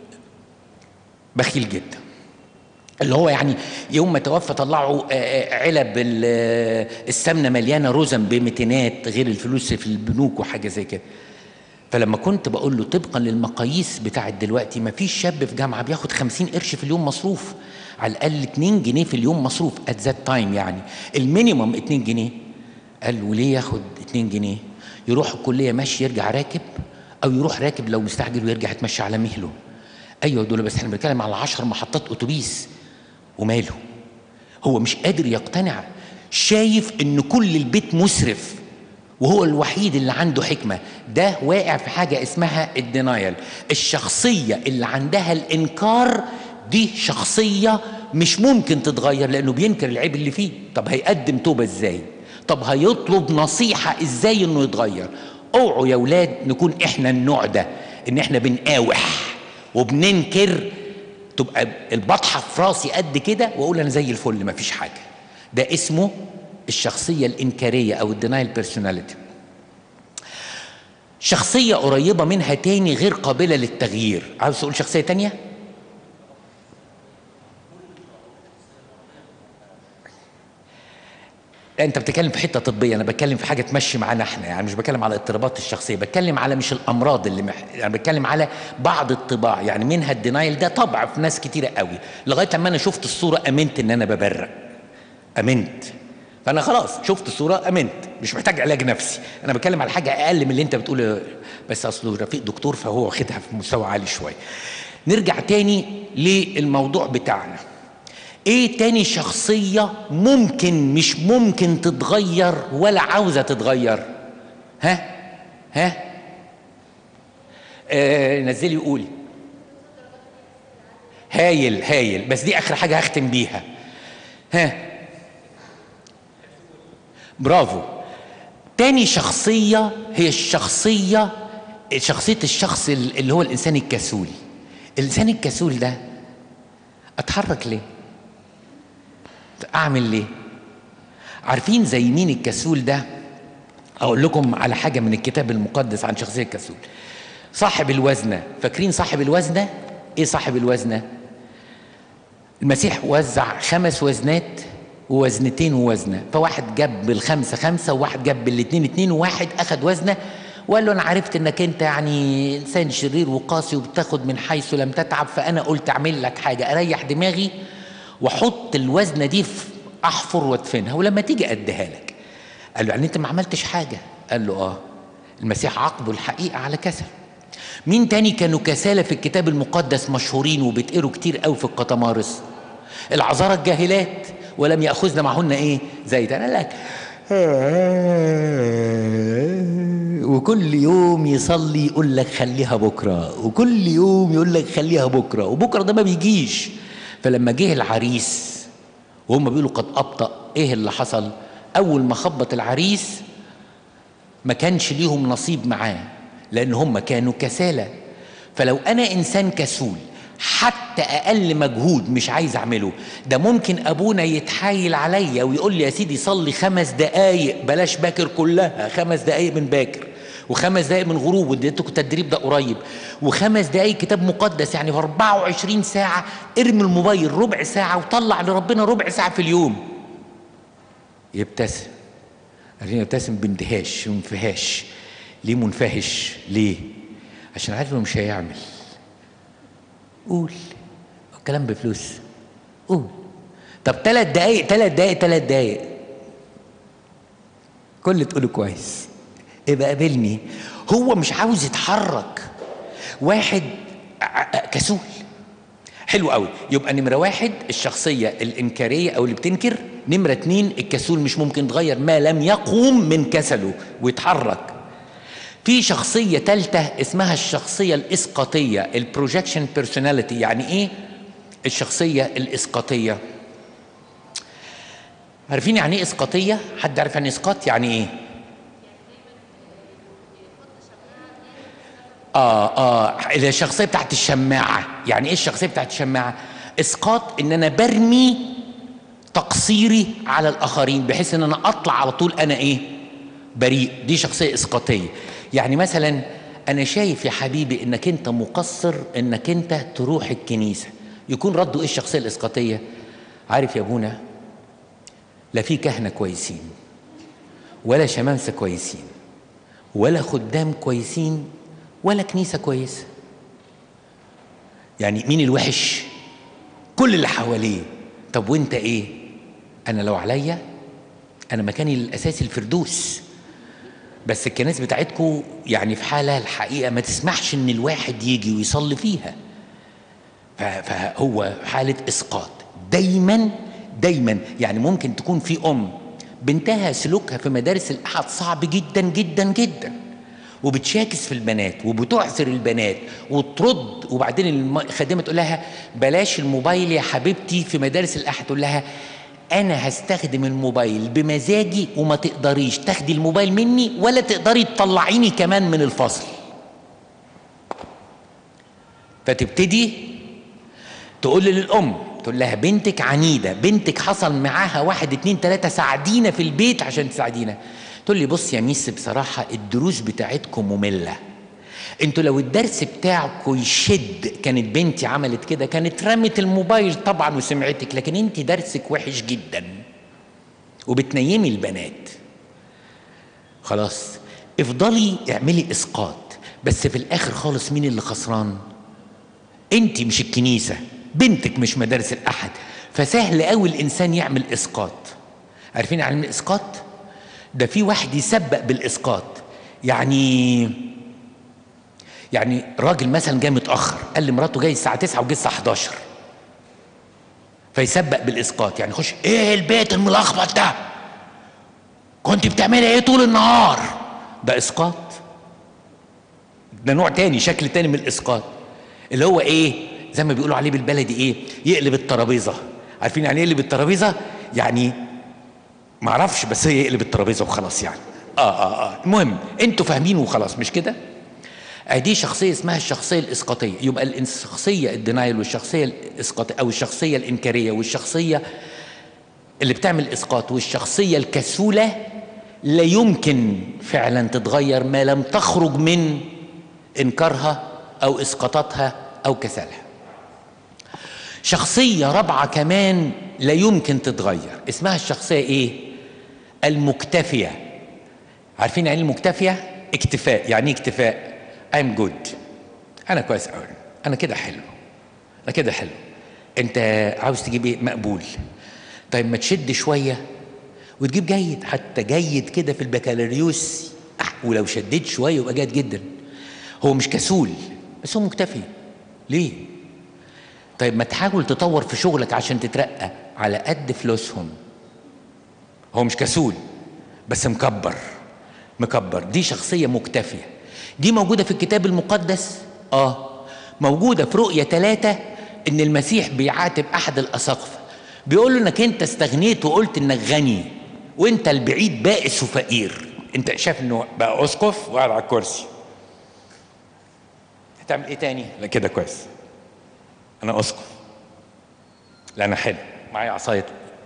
بخيل جدا اللي هو يعني يوم ما توفى طلعوا علب السمنة مليانة رزم بمتينات غير الفلوس في البنوك وحاجة زي كده فلما كنت بقول له طبقا للمقاييس بتاعت دلوقتي ما فيش شاب في جامعه بياخد 50 قرش في اليوم مصروف على الاقل 2 جنيه في اليوم مصروف ات ذات تايم يعني المينيمم 2 جنيه قال وليه ياخد 2 جنيه يروح الكليه ماشي يرجع راكب او يروح راكب لو مستعجل ويرجع يتمشى على مهله ايوه دول بس احنا بنتكلم على 10 محطات اتوبيس وماله هو مش قادر يقتنع شايف ان كل البيت مسرف وهو الوحيد اللي عنده حكمه ده واقع في حاجه اسمها الدينايل الشخصيه اللي عندها الانكار دي شخصيه مش ممكن تتغير لانه بينكر العيب اللي فيه طب هيقدم توبه ازاي طب هيطلب نصيحه ازاي انه يتغير اوعوا يا ولاد نكون احنا النوع ده ان احنا بنقاوح وبننكر تبقى البطحه في راسي قد كده واقول انا زي الفل مفيش حاجه ده اسمه الشخصية الإنكارية أو الدينايل بيرسوناليتي شخصية قريبة منها تاني غير قابلة للتغيير عاوز تقول شخصية تانية؟ لا انت بتتكلم في حته طبيه انا بتكلم في حاجه تمشي معانا احنا يعني مش بتكلم على اضطرابات الشخصيه بتكلم على مش الامراض اللي مح... يعني بتكلم على بعض الطباع يعني منها الدينايل ده طبع في ناس كتيره قوي لغايه لما انا شفت الصوره امنت ان انا ببرق امنت فانا خلاص شفت الصوره امنت مش محتاج علاج نفسي انا بتكلم على حاجه اقل من اللي انت بتقوله بس اصله رفيق دكتور فهو واخدها في مستوى عالي شويه نرجع تاني للموضوع بتاعنا ايه تاني شخصية ممكن مش ممكن تتغير ولا عاوزة تتغير ها ها آه نزلي قولي هايل هايل بس دي اخر حاجة هختم بيها ها برافو تاني شخصية هي الشخصية شخصية الشخص اللي هو الإنسان الكسول الإنسان الكسول ده أتحرك ليه؟ اعمل ليه عارفين زي مين الكسول ده اقول لكم على حاجه من الكتاب المقدس عن شخصيه الكسول صاحب الوزنه فاكرين صاحب الوزنه ايه صاحب الوزنه المسيح وزع خمس وزنات ووزنتين ووزنه فواحد جاب بالخمسه خمسه وواحد جاب بالاثنين اتنين وواحد اخذ وزنه وقال له انا عرفت انك انت يعني انسان شرير وقاسي وبتاخد من حيث لم تتعب فانا قلت اعمل لك حاجه اريح دماغي واحط الوزنه دي في احفر وادفنها ولما تيجي اديها لك قال له يعني انت ما عملتش حاجه قال له اه المسيح عاقبه الحقيقه على كسل مين تاني كانوا كسالى في الكتاب المقدس مشهورين وبتقروا كتير قوي في القطمارس العذارى الجاهلات ولم ياخذن معهن ايه زيت انا لك وكل يوم يصلي يقول لك خليها بكره وكل يوم يقول لك خليها بكره وبكره ده ما بيجيش فلما جه العريس وهم بيقولوا قد أبطأ إيه اللي حصل أول ما خبط العريس ما كانش ليهم نصيب معاه لأن هم كانوا كسالى فلو أنا إنسان كسول حتى أقل مجهود مش عايز أعمله ده ممكن أبونا يتحايل عليا ويقول لي يا سيدي صلي خمس دقايق بلاش باكر كلها خمس دقايق من باكر وخمس دقايق من غروب وديتكم التدريب ده قريب وخمس دقايق كتاب مقدس يعني في 24 ساعة ارمي الموبايل ربع ساعة وطلع لربنا ربع ساعة في اليوم يبتسم عارفين يبتسم باندهاش وانفهاش ليه منفهش ليه عشان عارف انه مش هيعمل قول الكلام بفلوس قول طب ثلاث دقايق ثلاث دقايق ثلاث دقايق كل تقوله كويس ابقى قابلني هو مش عاوز يتحرك واحد كسول حلو قوي يبقى نمرة واحد الشخصية الإنكارية أو اللي بتنكر نمرة اتنين الكسول مش ممكن يتغير ما لم يقوم من كسله ويتحرك في شخصية تالتة اسمها الشخصية الإسقاطية البروجكشن بيرسوناليتي يعني إيه الشخصية الإسقاطية عارفين يعني إيه إسقاطية حد عارف يعني إسقاط يعني إيه اه اه الشخصيه بتاعت الشماعه يعني ايه الشخصيه بتاعت الشماعه اسقاط ان انا برمي تقصيري على الاخرين بحيث ان انا اطلع على طول انا ايه بريء دي شخصيه اسقاطيه يعني مثلا انا شايف يا حبيبي انك انت مقصر انك انت تروح الكنيسه يكون رده ايه الشخصيه الاسقاطيه عارف يا ابونا لا في كهنه كويسين ولا شمامسه كويسين ولا خدام كويسين ولا كنيسة كويسة يعني مين الوحش كل اللي حواليه طب وانت ايه انا لو عليا انا مكاني الاساسي الفردوس بس الكنائس بتاعتكم يعني في حاله الحقيقه ما تسمحش ان الواحد يجي ويصلي فيها فهو حاله اسقاط دايما دايما يعني ممكن تكون في ام بنتها سلوكها في مدارس الاحد صعب جدا جدا جدا وبتشاكس في البنات وبتعثر البنات وترد وبعدين الخادمه تقول لها بلاش الموبايل يا حبيبتي في مدارس الاحد تقول لها انا هستخدم الموبايل بمزاجي وما تقدريش تاخدي الموبايل مني ولا تقدري تطلعيني كمان من الفصل فتبتدي تقول للام تقول لها بنتك عنيدة بنتك حصل معاها واحد اتنين تلاتة ساعدينا في البيت عشان تساعدينا تقول لي بص يا ميس بصراحة الدروس بتاعتكم مملة انتوا لو الدرس بتاعكم يشد كانت بنتي عملت كده كانت رمت الموبايل طبعا وسمعتك لكن انت درسك وحش جدا وبتنيمي البنات خلاص افضلي اعملي اسقاط بس في الاخر خالص مين اللي خسران انت مش الكنيسه بنتك مش مدارس الاحد فسهل قوي الانسان يعمل اسقاط عارفين علم الاسقاط ده في واحد يسبق بالاسقاط يعني يعني راجل مثلا جاي متاخر قال لمراته جاي الساعه 9 وجه الساعه 11 فيسبق بالاسقاط يعني يخش ايه البيت الملخبط ده كنت بتعملي ايه طول النهار ده اسقاط ده نوع تاني شكل تاني من الاسقاط اللي هو ايه زي ما بيقولوا عليه بالبلدي ايه يقلب الترابيزه عارفين يعني ايه يقلب الترابيزه يعني معرفش بس هي يقلب الترابيزه وخلاص يعني اه اه اه المهم انتوا فاهمين وخلاص مش كده دي شخصيه اسمها الشخصيه الاسقاطيه يبقى الشخصيه الدينايل والشخصيه الاسقاطيه او الشخصيه الانكاريه والشخصيه اللي بتعمل اسقاط والشخصيه الكسوله لا يمكن فعلا تتغير ما لم تخرج من انكارها او اسقاطاتها او كسلها شخصيه رابعه كمان لا يمكن تتغير اسمها الشخصيه ايه المكتفيه عارفين يعني المكتفيه اكتفاء يعني ايه اكتفاء I'm good انا كويس قوي انا كده حلو انا كده حلو انت عاوز تجيب ايه مقبول طيب ما تشد شويه وتجيب جيد حتى جيد كده في البكالوريوس ولو شديت شويه يبقى جيد جدا هو مش كسول بس هو مكتفي ليه طيب ما تحاول تطور في شغلك عشان تترقى على قد فلوسهم هو مش كسول بس مكبر مكبر دي شخصية مكتفية دي موجودة في الكتاب المقدس اه موجودة في رؤية ثلاثة ان المسيح بيعاتب احد الاساقفة بيقول له انك انت استغنيت وقلت انك غني وانت البعيد بائس وفقير انت شايف انه بقى اسقف وقاعد على الكرسي هتعمل ايه تاني لا كده كويس انا اسقف لا انا حلو معايا عصايه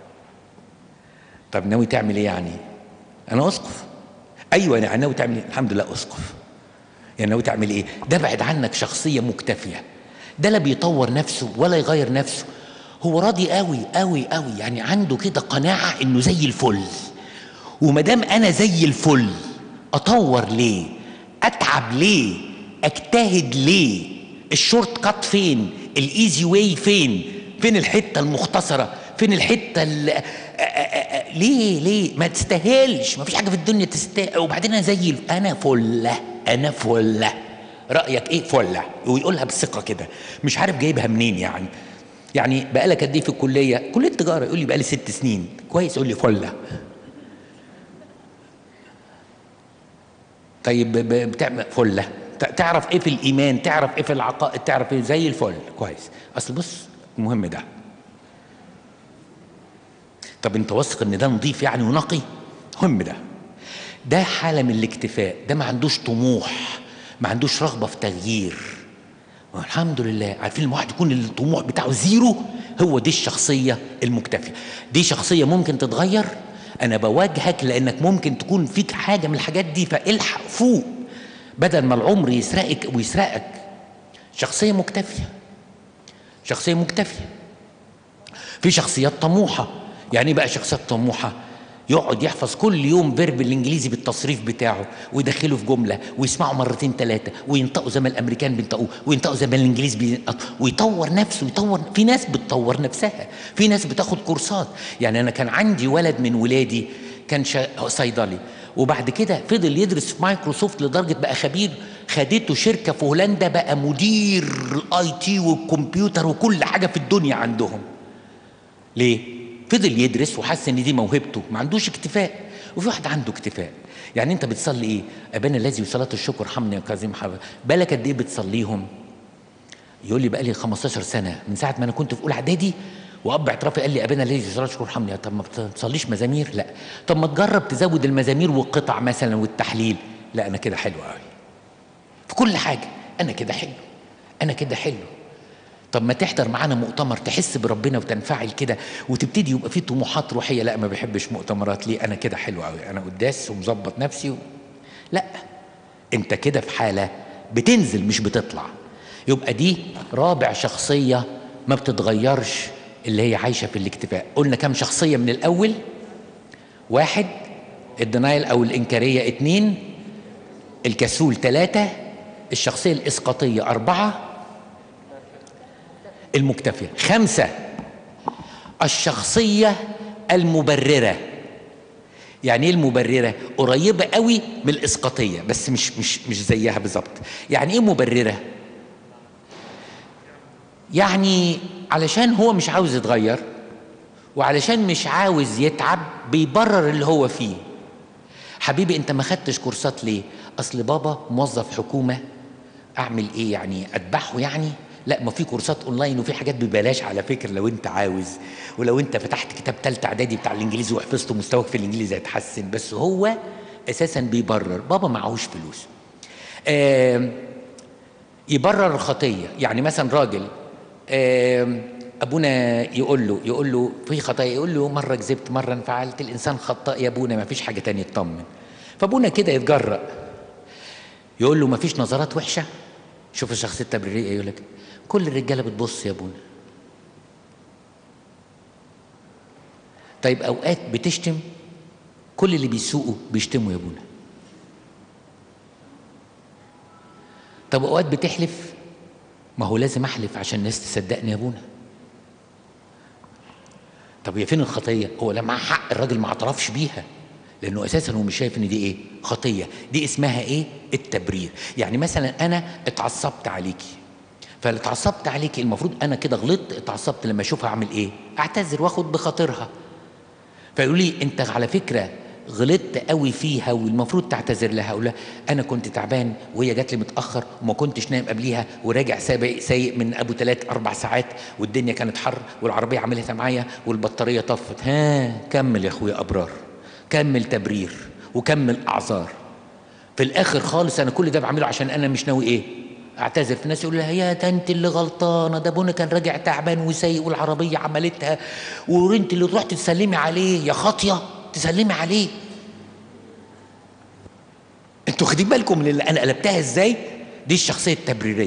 طب ناوي تعمل ايه يعني انا اسقف ايوه انا ناوي تعمل ايه الحمد لله اسقف يعني ناوي تعمل ايه ده بعد عنك شخصيه مكتفيه ده لا بيطور نفسه ولا يغير نفسه هو راضي قوي قوي قوي يعني عنده كده قناعه انه زي الفل وما دام انا زي الفل اطور ليه اتعب ليه اجتهد ليه الشورت كات فين الايزي واي فين فين الحته المختصره فين الحته اللي ليه ليه ما تستاهلش ما فيش حاجه في الدنيا تستاهل وبعدين انا زي انا فله انا فله رايك ايه فله ويقولها بثقه كده مش عارف جايبها منين يعني يعني بقالك قد ايه في الكليه كليه تجاره يقول لي بقالي ست سنين كويس يقول لي فله طيب بتعمل فله تعرف ايه في الايمان تعرف ايه في العقائد تعرف ايه زي الفل كويس اصل بص المهم ده طب انت واثق ان ده نظيف يعني ونقي مهم ده ده حاله من الاكتفاء ده ما عندوش طموح ما عندوش رغبه في تغيير الحمد لله عارفين لما واحد يكون الطموح بتاعه زيرو هو دي الشخصيه المكتفيه دي شخصيه ممكن تتغير انا بواجهك لانك ممكن تكون فيك حاجه من الحاجات دي فالحق فوق بدل ما العمر يسرقك ويسرقك شخصيه مكتفيه شخصيه مكتفيه في شخصيات طموحه يعني ايه بقى شخصيات طموحه يقعد يحفظ كل يوم فيرب الانجليزي بالتصريف بتاعه ويدخله في جمله ويسمعه مرتين ثلاثه وينطقوا زي ما الامريكان بينطقوه وينطقوا زي ما الانجليز بينطقوا ويطور نفسه ويطور في ناس بتطور نفسها في ناس بتاخد كورسات يعني انا كان عندي ولد من ولادي كان صيدلي وبعد كده فضل يدرس في مايكروسوفت لدرجه بقى خبير خدته شركه في هولندا بقى مدير الاي تي والكمبيوتر وكل حاجه في الدنيا عندهم ليه فضل يدرس وحس ان دي موهبته ما عندوش اكتفاء وفي واحد عنده اكتفاء يعني انت بتصلي ايه ابانا الذي وصلاه الشكر حمني يا كاظم حبا بالك قد ايه بتصليهم يقول لي بقى لي 15 سنه من ساعه ما انا كنت في اولى اعدادي واب اعترافي قال لي ابانا الذي وصلاه الشكر حمني طب ما بتصليش مزامير لا طب ما تجرب تزود المزامير والقطع مثلا والتحليل لا انا كده حلو قوي في كل حاجه انا كده حلو انا كده حلو طب ما تحضر معانا مؤتمر تحس بربنا وتنفعل كده وتبتدي يبقى في طموحات روحيه لا ما بحبش مؤتمرات ليه انا كده حلو قوي انا قداس ومظبط نفسي و... لا انت كده في حاله بتنزل مش بتطلع يبقى دي رابع شخصيه ما بتتغيرش اللي هي عايشه في الاكتفاء قلنا كم شخصيه من الاول واحد الدنايل او الانكاريه اتنين الكسول ثلاثة الشخصية الإسقاطية أربعة المكتفية خمسة الشخصية المبررة يعني ايه المبررة؟ قريبة قوي من الإسقاطية بس مش مش مش زيها بالظبط. يعني ايه مبررة؟ يعني علشان هو مش عاوز يتغير وعلشان مش عاوز يتعب بيبرر اللي هو فيه. حبيبي انت ما خدتش كورسات ليه؟ اصل بابا موظف حكومة اعمل ايه يعني اذبحه يعني؟ لا ما في كورسات اونلاين وفي حاجات ببلاش على فكره لو انت عاوز ولو انت فتحت كتاب تالتة اعدادي بتاع الانجليزي وحفظته مستواك في الانجليزي هيتحسن بس هو اساسا بيبرر بابا معهوش فلوس آه يبرر الخطيه يعني مثلا راجل آه ابونا يقول له يقول له في خطايا يقول له مره كذبت مره انفعلت الانسان خطاء يا ابونا ما فيش حاجه تانية اطمن فابونا كده يتجرأ يقول له ما فيش نظرات وحشه شوف الشخصيه التبريريه يقول لك كل الرجاله بتبص يا ابونا طيب اوقات بتشتم كل اللي بيسوقوا بيشتموا يا ابونا طب اوقات بتحلف ما هو لازم احلف عشان الناس تصدقني يا ابونا طب هي فين الخطيه هو لا معاه حق الراجل ما اعترفش بيها لانه اساسا هو مش شايف ان دي ايه خطيه دي اسمها ايه التبرير يعني مثلا انا اتعصبت عليكي فاتعصبت عليكي المفروض انا كده غلطت اتعصبت لما اشوفها اعمل ايه اعتذر واخد بخاطرها فيقول لي انت على فكره غلطت قوي فيها والمفروض تعتذر لها اقول لها انا كنت تعبان وهي جات لي متاخر وما كنتش نايم قبليها وراجع سابق سايق من ابو ثلاث اربع ساعات والدنيا كانت حر والعربيه عملتها معايا والبطاريه طفت ها كمل يا اخويا ابرار كمل تبرير وكمل اعذار في الاخر خالص انا كل ده بعمله عشان انا مش ناوي ايه اعتذر في الناس يقول لها يا ده انت اللي غلطانه ده ابونا كان راجع تعبان وسايق والعربيه عملتها وانت اللي رحت تسلمي عليه يا خاطيه تسلمي عليه انتوا واخدين بالكم من اللي انا قلبتها ازاي دي الشخصيه التبريريه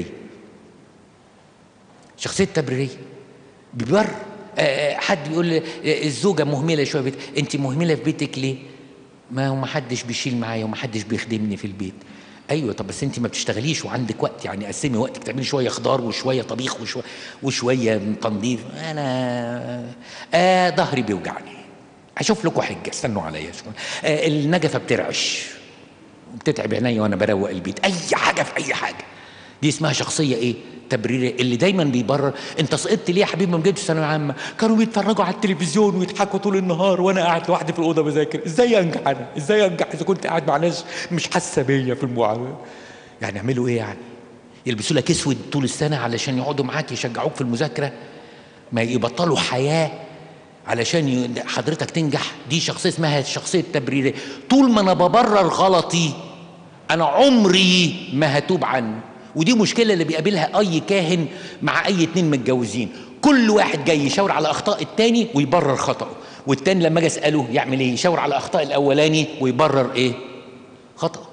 الشخصيه التبريريه بيبر حد بيقول لي الزوجه مهمله شويه بيت انت مهمله في بيتك ليه ما هو ما حدش بيشيل معايا وما حدش بيخدمني في البيت ايوه طب بس انت ما بتشتغليش وعندك وقت يعني قسمي وقتك تعملي شويه خضار وشويه طبيخ وشويه وشويه تنظيف انا آه ظهري بيوجعني اشوف لكم حجه استنوا عليا آه النجفه بترعش بتتعب عينيا وانا بروق البيت اي حاجه في اي حاجه دي اسمها شخصيه ايه تبرير اللي دايما بيبرر انت سقطت ليه يا حبيبي ما جبتش ثانويه عامه كانوا بيتفرجوا على التلفزيون ويضحكوا طول النهار وانا قاعد لوحدي في الاوضه بذاكر ازاي انجح انا ازاي انجح اذا كنت قاعد مع ناس مش حاسه بيا في المعامله يعني يعملوا ايه يعني يلبسوا لك اسود طول السنه علشان يقعدوا معاك يشجعوك في المذاكره ما يبطلوا حياه علشان حضرتك تنجح دي شخصيه اسمها الشخصيه التبريريه طول ما انا ببرر غلطي انا عمري ما هتوب عنه ودي مشكله اللي بيقابلها اي كاهن مع اي اتنين متجوزين كل واحد جاي يشاور على اخطاء التاني ويبرر خطأه والتاني لما اجي اساله يعمل ايه يشاور على اخطاء الاولاني ويبرر ايه خطأ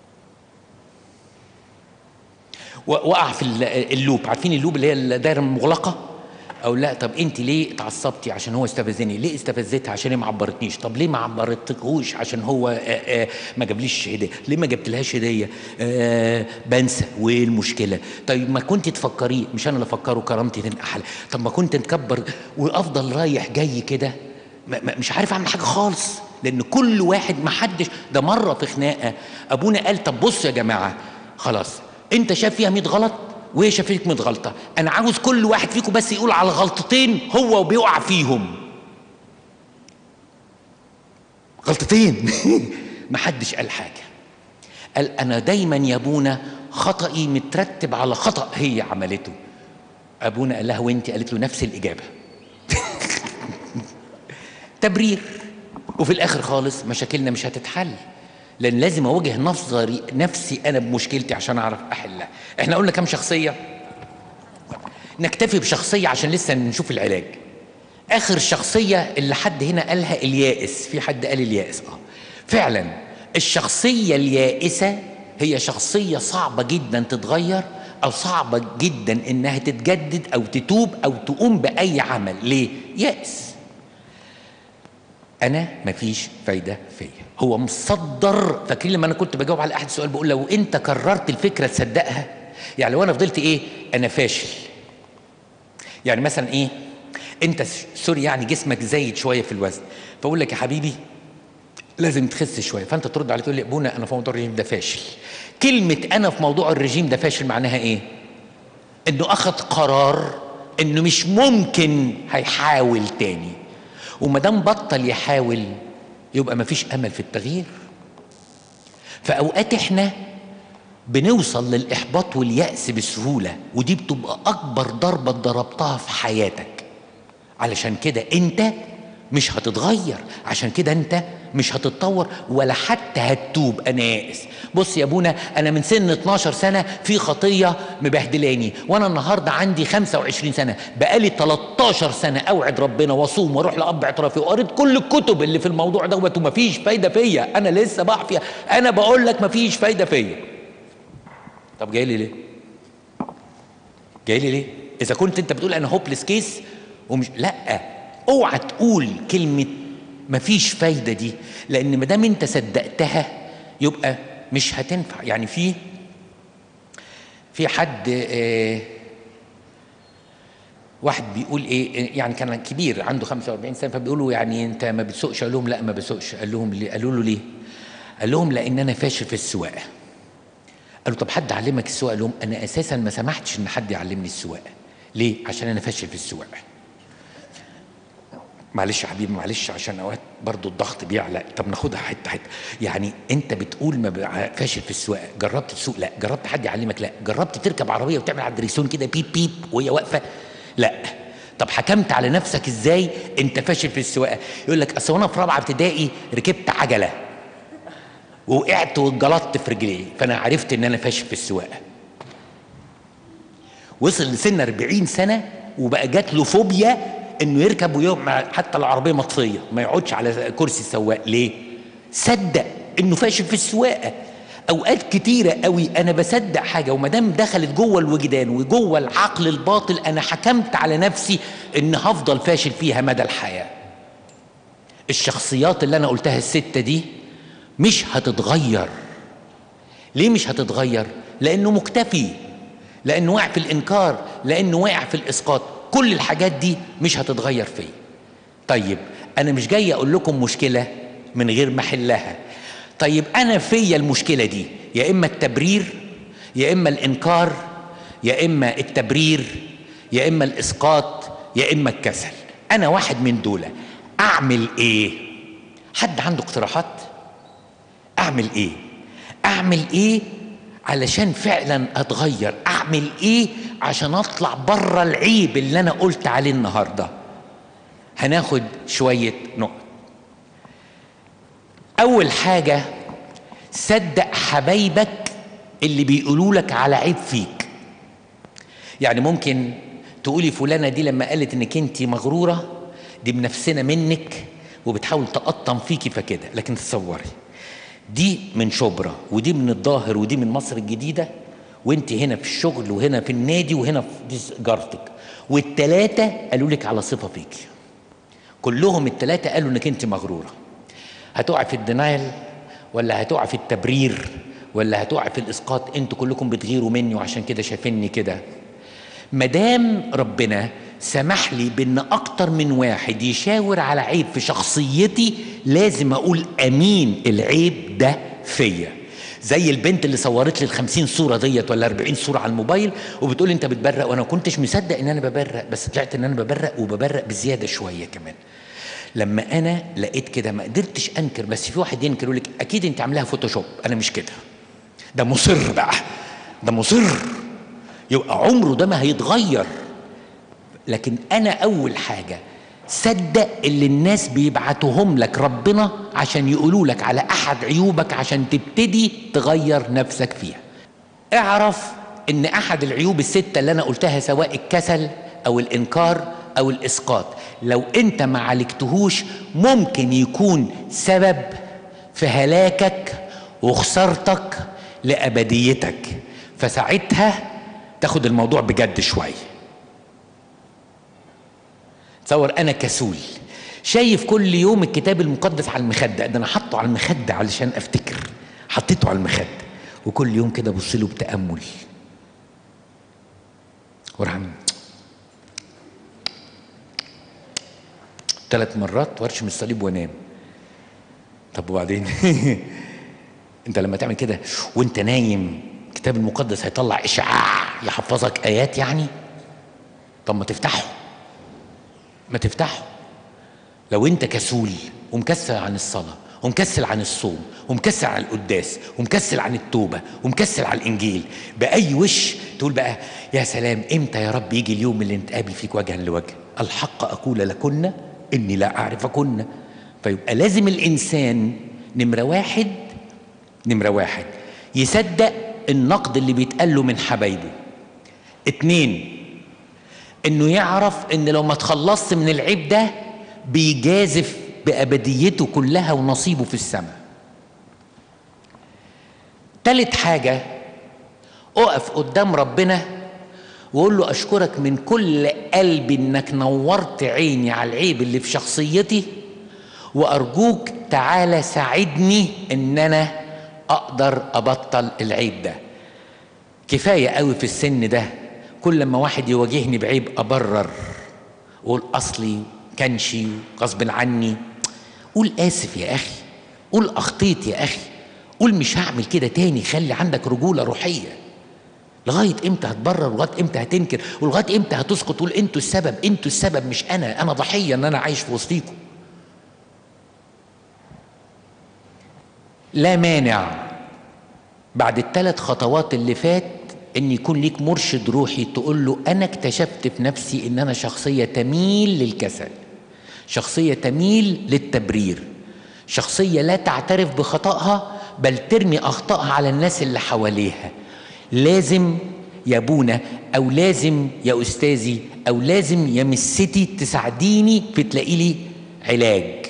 وقع في اللوب عارفين اللوب اللي هي الدايره المغلقه او لا طب انت ليه اتعصبتي عشان هو استفزني ليه استفزتها عشان هي ما عبرتنيش طب ليه ما عبرتكوش عشان هو آآ آآ ما جابليش هديه ليه ما جبتلهاش هديه بنسى وايه المشكله طيب ما كنت تفكريه مش انا اللي افكره كرامتي تنقحل طب ما كنت نكبر وافضل رايح جاي كده مش عارف اعمل حاجه خالص لان كل واحد ما حدش ده مره في خناقه ابونا قال طب بصوا يا جماعه خلاص انت شايف فيها 100 غلط وهي شاف فيك 100 غلطه انا عاوز كل واحد فيكم بس يقول على غلطتين هو بيقع فيهم غلطتين محدش قال حاجه قال انا دايما يا ابونا خطأي مترتب على خطأ هي عملته ابونا قال لها وانت قالت له نفس الاجابه تبرير وفي الاخر خالص مشاكلنا مش هتتحل لان لازم اواجه نظري نفسي انا بمشكلتي عشان اعرف احلها احنا قلنا كام شخصيه نكتفي بشخصيه عشان لسه نشوف العلاج اخر شخصيه اللي حد هنا قالها اليائس في حد قال اليائس اه فعلا الشخصيه اليائسه هي شخصيه صعبه جدا تتغير او صعبه جدا انها تتجدد او تتوب او تقوم باي عمل ليه يائس انا مفيش فايده فيا هو مصدر فاكرين لما انا كنت بجاوب على احد السؤال بقول لو انت كررت الفكره تصدقها يعني لو انا فضلت ايه انا فاشل يعني مثلا ايه انت سوري يعني جسمك زايد شويه في الوزن فاقول لك يا حبيبي لازم تخس شويه فانت ترد عليه تقول لي ابونا انا في موضوع الرجيم ده فاشل كلمه انا في موضوع الرجيم ده فاشل معناها ايه انه اخذ قرار انه مش ممكن هيحاول تاني وما دام بطل يحاول يبقى مفيش امل في التغيير فاوقات احنا بنوصل للاحباط والياس بسهوله ودي بتبقى اكبر ضربه ضربتها في حياتك علشان كده انت مش هتتغير عشان كده انت مش هتتطور ولا حتى هتتوب انا يائس بص يا ابونا انا من سن 12 سنه في خطيه مبهدلاني وانا النهارده عندي 25 سنه بقالي 13 سنه اوعد ربنا واصوم واروح لاب اعترافي وقريت كل الكتب اللي في الموضوع دوت ومفيش فايده فيا انا لسه بقع فيها انا بقول لك مفيش فايده فيا طب جاي لي ليه جاي لي ليه اذا كنت انت بتقول انا هوبلس كيس ومش لا اوعى تقول كلمه مفيش فايده دي لان ما دام انت صدقتها يبقى مش هتنفع يعني في في حد آه واحد بيقول ايه يعني كان كبير عنده 45 سنه فبيقولوا يعني انت ما بتسوقش قال لهم لا ما بسوقش قال لهم ليه قالوا له ليه قال لهم لان انا فاشل في السواقه قالوا طب حد علمك السواقه قال لهم انا اساسا ما سمحتش ان حد يعلمني السواقه ليه عشان انا فاشل في السواقه معلش يا حبيبي معلش عشان اوقات برضو الضغط بيعلى طب ناخدها حته حته يعني انت بتقول ما فاشل في السواقه جربت تسوق لا جربت حد يعلمك لا جربت تركب عربيه وتعمل على الدريسون كده بيب بيب وهي واقفه لا طب حكمت على نفسك ازاي انت فاشل في السواقه يقول لك اصل وانا في رابعه ابتدائي ركبت عجله ووقعت واتجلطت في رجلي فانا عرفت ان انا فاشل في السواقه وصل لسن 40 سنه وبقى جات له فوبيا انه يركب ويقعد حتى العربيه مطفيه ما يقعدش على كرسي السواق ليه صدق انه فاشل في السواقه اوقات كتيره قوي انا بصدق حاجه وما دام دخلت جوه الوجدان وجوه العقل الباطل انا حكمت على نفسي ان هفضل فاشل فيها مدى الحياه الشخصيات اللي انا قلتها السته دي مش هتتغير ليه مش هتتغير لانه مكتفي لانه واقع في الانكار لانه واقع في الاسقاط كل الحاجات دي مش هتتغير فيا طيب انا مش جاي اقول لكم مشكله من غير ما احلها طيب انا فيا المشكله دي يا اما التبرير يا اما الانكار يا اما التبرير يا اما الاسقاط يا اما الكسل انا واحد من دول اعمل ايه حد عنده اقتراحات اعمل ايه اعمل ايه علشان فعلا اتغير اعمل ايه عشان اطلع بره العيب اللي انا قلت عليه النهارده هناخد شويه نقط اول حاجه صدق حبايبك اللي بيقولوا لك على عيب فيك يعني ممكن تقولي فلانه دي لما قالت انك انت مغروره دي بنفسنا منك وبتحاول تقطم فيكي فكده لكن تصوري دي من شبرا ودي من الظاهر ودي من مصر الجديده وانت هنا في الشغل وهنا في النادي وهنا في جارتك والتلاتة قالوا لك على صفة فيك كلهم التلاتة قالوا انك انت مغرورة هتقع في الدنايل ولا هتقع في التبرير ولا هتقع في الاسقاط انتوا كلكم بتغيروا مني وعشان كده شايفيني كده مدام ربنا سمح لي بان اكتر من واحد يشاور على عيب في شخصيتي لازم اقول امين العيب ده فيا زي البنت اللي صورت لي ال 50 صوره ديت ولا 40 صوره على الموبايل وبتقول انت بتبرق وانا ما كنتش مصدق ان انا ببرق بس طلعت ان انا ببرق وببرق بزياده شويه كمان لما انا لقيت كده ما قدرتش انكر بس في واحد ينكر يقول لك اكيد انت عاملاها فوتوشوب انا مش كده ده مصر بقى ده مصر يبقى عمره ده ما هيتغير لكن انا اول حاجه صدق اللي الناس بيبعتوهم لك ربنا عشان يقولوا لك على احد عيوبك عشان تبتدي تغير نفسك فيها اعرف ان احد العيوب الستة اللي انا قلتها سواء الكسل او الانكار او الاسقاط لو انت ما عالجتهوش ممكن يكون سبب في هلاكك وخسارتك لابديتك فساعتها تاخد الموضوع بجد شويه تصور انا كسول شايف كل يوم الكتاب المقدس على المخده ده انا حاطه على المخده علشان افتكر حطيته على المخده وكل يوم كده ابص له بتامل وراح عامل ثلاث مرات وارشم الصليب وانام طب وبعدين انت لما تعمل كده وانت نايم الكتاب المقدس هيطلع اشعاع يحفظك ايات يعني طب ما تفتحه ما تفتحه لو انت كسول ومكسل عن الصلاه ومكسل عن الصوم ومكسل عن القداس ومكسل عن التوبه ومكسل عن الانجيل باي وش تقول بقى يا سلام امتى يا رب يجي اليوم اللي نتقابل فيك وجها لوجه الحق اقول لكن اني لا اعرفكن فيبقى لازم الانسان نمره واحد نمره واحد يصدق النقد اللي بيتقال له من حبايبه اتنين انه يعرف ان لو ما تخلصت من العيب ده بيجازف بأبديته كلها ونصيبه في السماء تالت حاجة اقف قدام ربنا وقول له أشكرك من كل قلبي إنك نورت عيني على العيب اللي في شخصيتي وأرجوك تعالى ساعدني إن أنا أقدر أبطل العيب ده كفاية قوي في السن ده كل ما واحد يواجهني بعيب أبرر وأقول أصلي كانشي غصب عني قول آسف يا أخي قول أخطيت يا أخي قول مش هعمل كده تاني خلي عندك رجولة روحية لغاية امتى هتبرر ولغاية امتى هتنكر ولغاية امتى هتسقط تقول انتوا السبب انتوا السبب مش انا انا ضحية ان انا عايش في وسطيكم لا مانع بعد الثلاث خطوات اللي فات ان يكون ليك مرشد روحي تقول له انا اكتشفت في نفسي ان انا شخصيه تميل للكسل شخصيه تميل للتبرير شخصيه لا تعترف بخطأها بل ترمي اخطائها على الناس اللي حواليها لازم يا ابونا او لازم يا استاذي او لازم يا مستي تساعديني في تلاقي لي علاج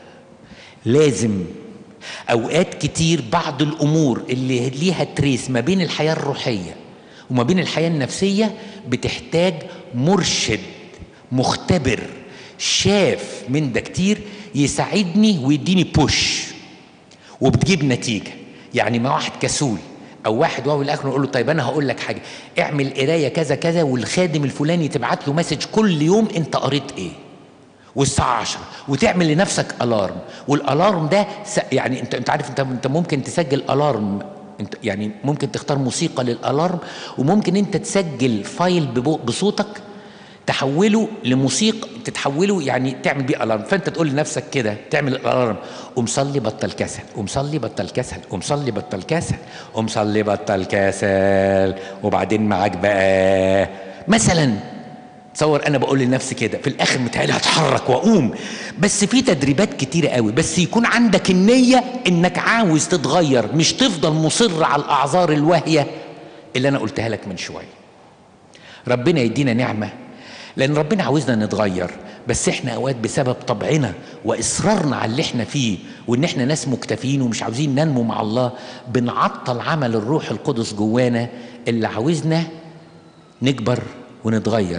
لازم اوقات كتير بعض الامور اللي ليها تريس ما بين الحياه الروحيه وما بين الحياه النفسيه بتحتاج مرشد مختبر شاف من ده كتير يساعدني ويديني بوش وبتجيب نتيجه يعني ما واحد كسول او واحد واو الاخر يقول له طيب انا هقول لك حاجه اعمل قرايه كذا كذا والخادم الفلاني تبعت له مسج كل يوم انت قريت ايه والساعة 10 وتعمل لنفسك الارم والالارم ده يعني انت انت عارف انت انت ممكن تسجل الارم انت يعني ممكن تختار موسيقى للالارم وممكن انت تسجل فايل بصوتك تحوله لموسيقى تتحوله يعني تعمل بيه الارم فانت تقول لنفسك كده تعمل الالارم قوم صلي بطل كسل قوم صلي بطل كسل قوم صلي بطل كسل قوم صلي بطل كسل وبعدين معاك بقى مثلا تصور انا بقول لنفسي كده في الاخر متهيألي هتحرك واقوم بس في تدريبات كتيره قوي بس يكون عندك النيه انك عاوز تتغير مش تفضل مصر على الاعذار الواهيه اللي انا قلتها لك من شويه ربنا يدينا نعمه لان ربنا عاوزنا نتغير بس احنا اوقات بسبب طبعنا واصرارنا على اللي احنا فيه وان احنا ناس مكتفيين ومش عاوزين ننمو مع الله بنعطل عمل الروح القدس جوانا اللي عاوزنا نكبر ونتغير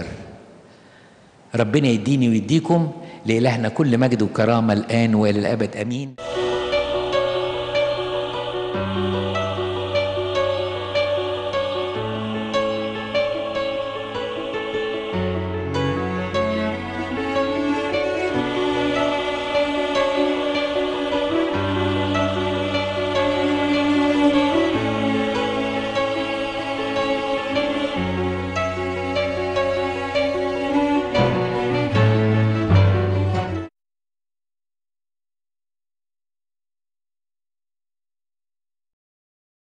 ربنا يديني ويديكم لإلهنا كل مجد وكرامة الآن وإلى الأبد أمين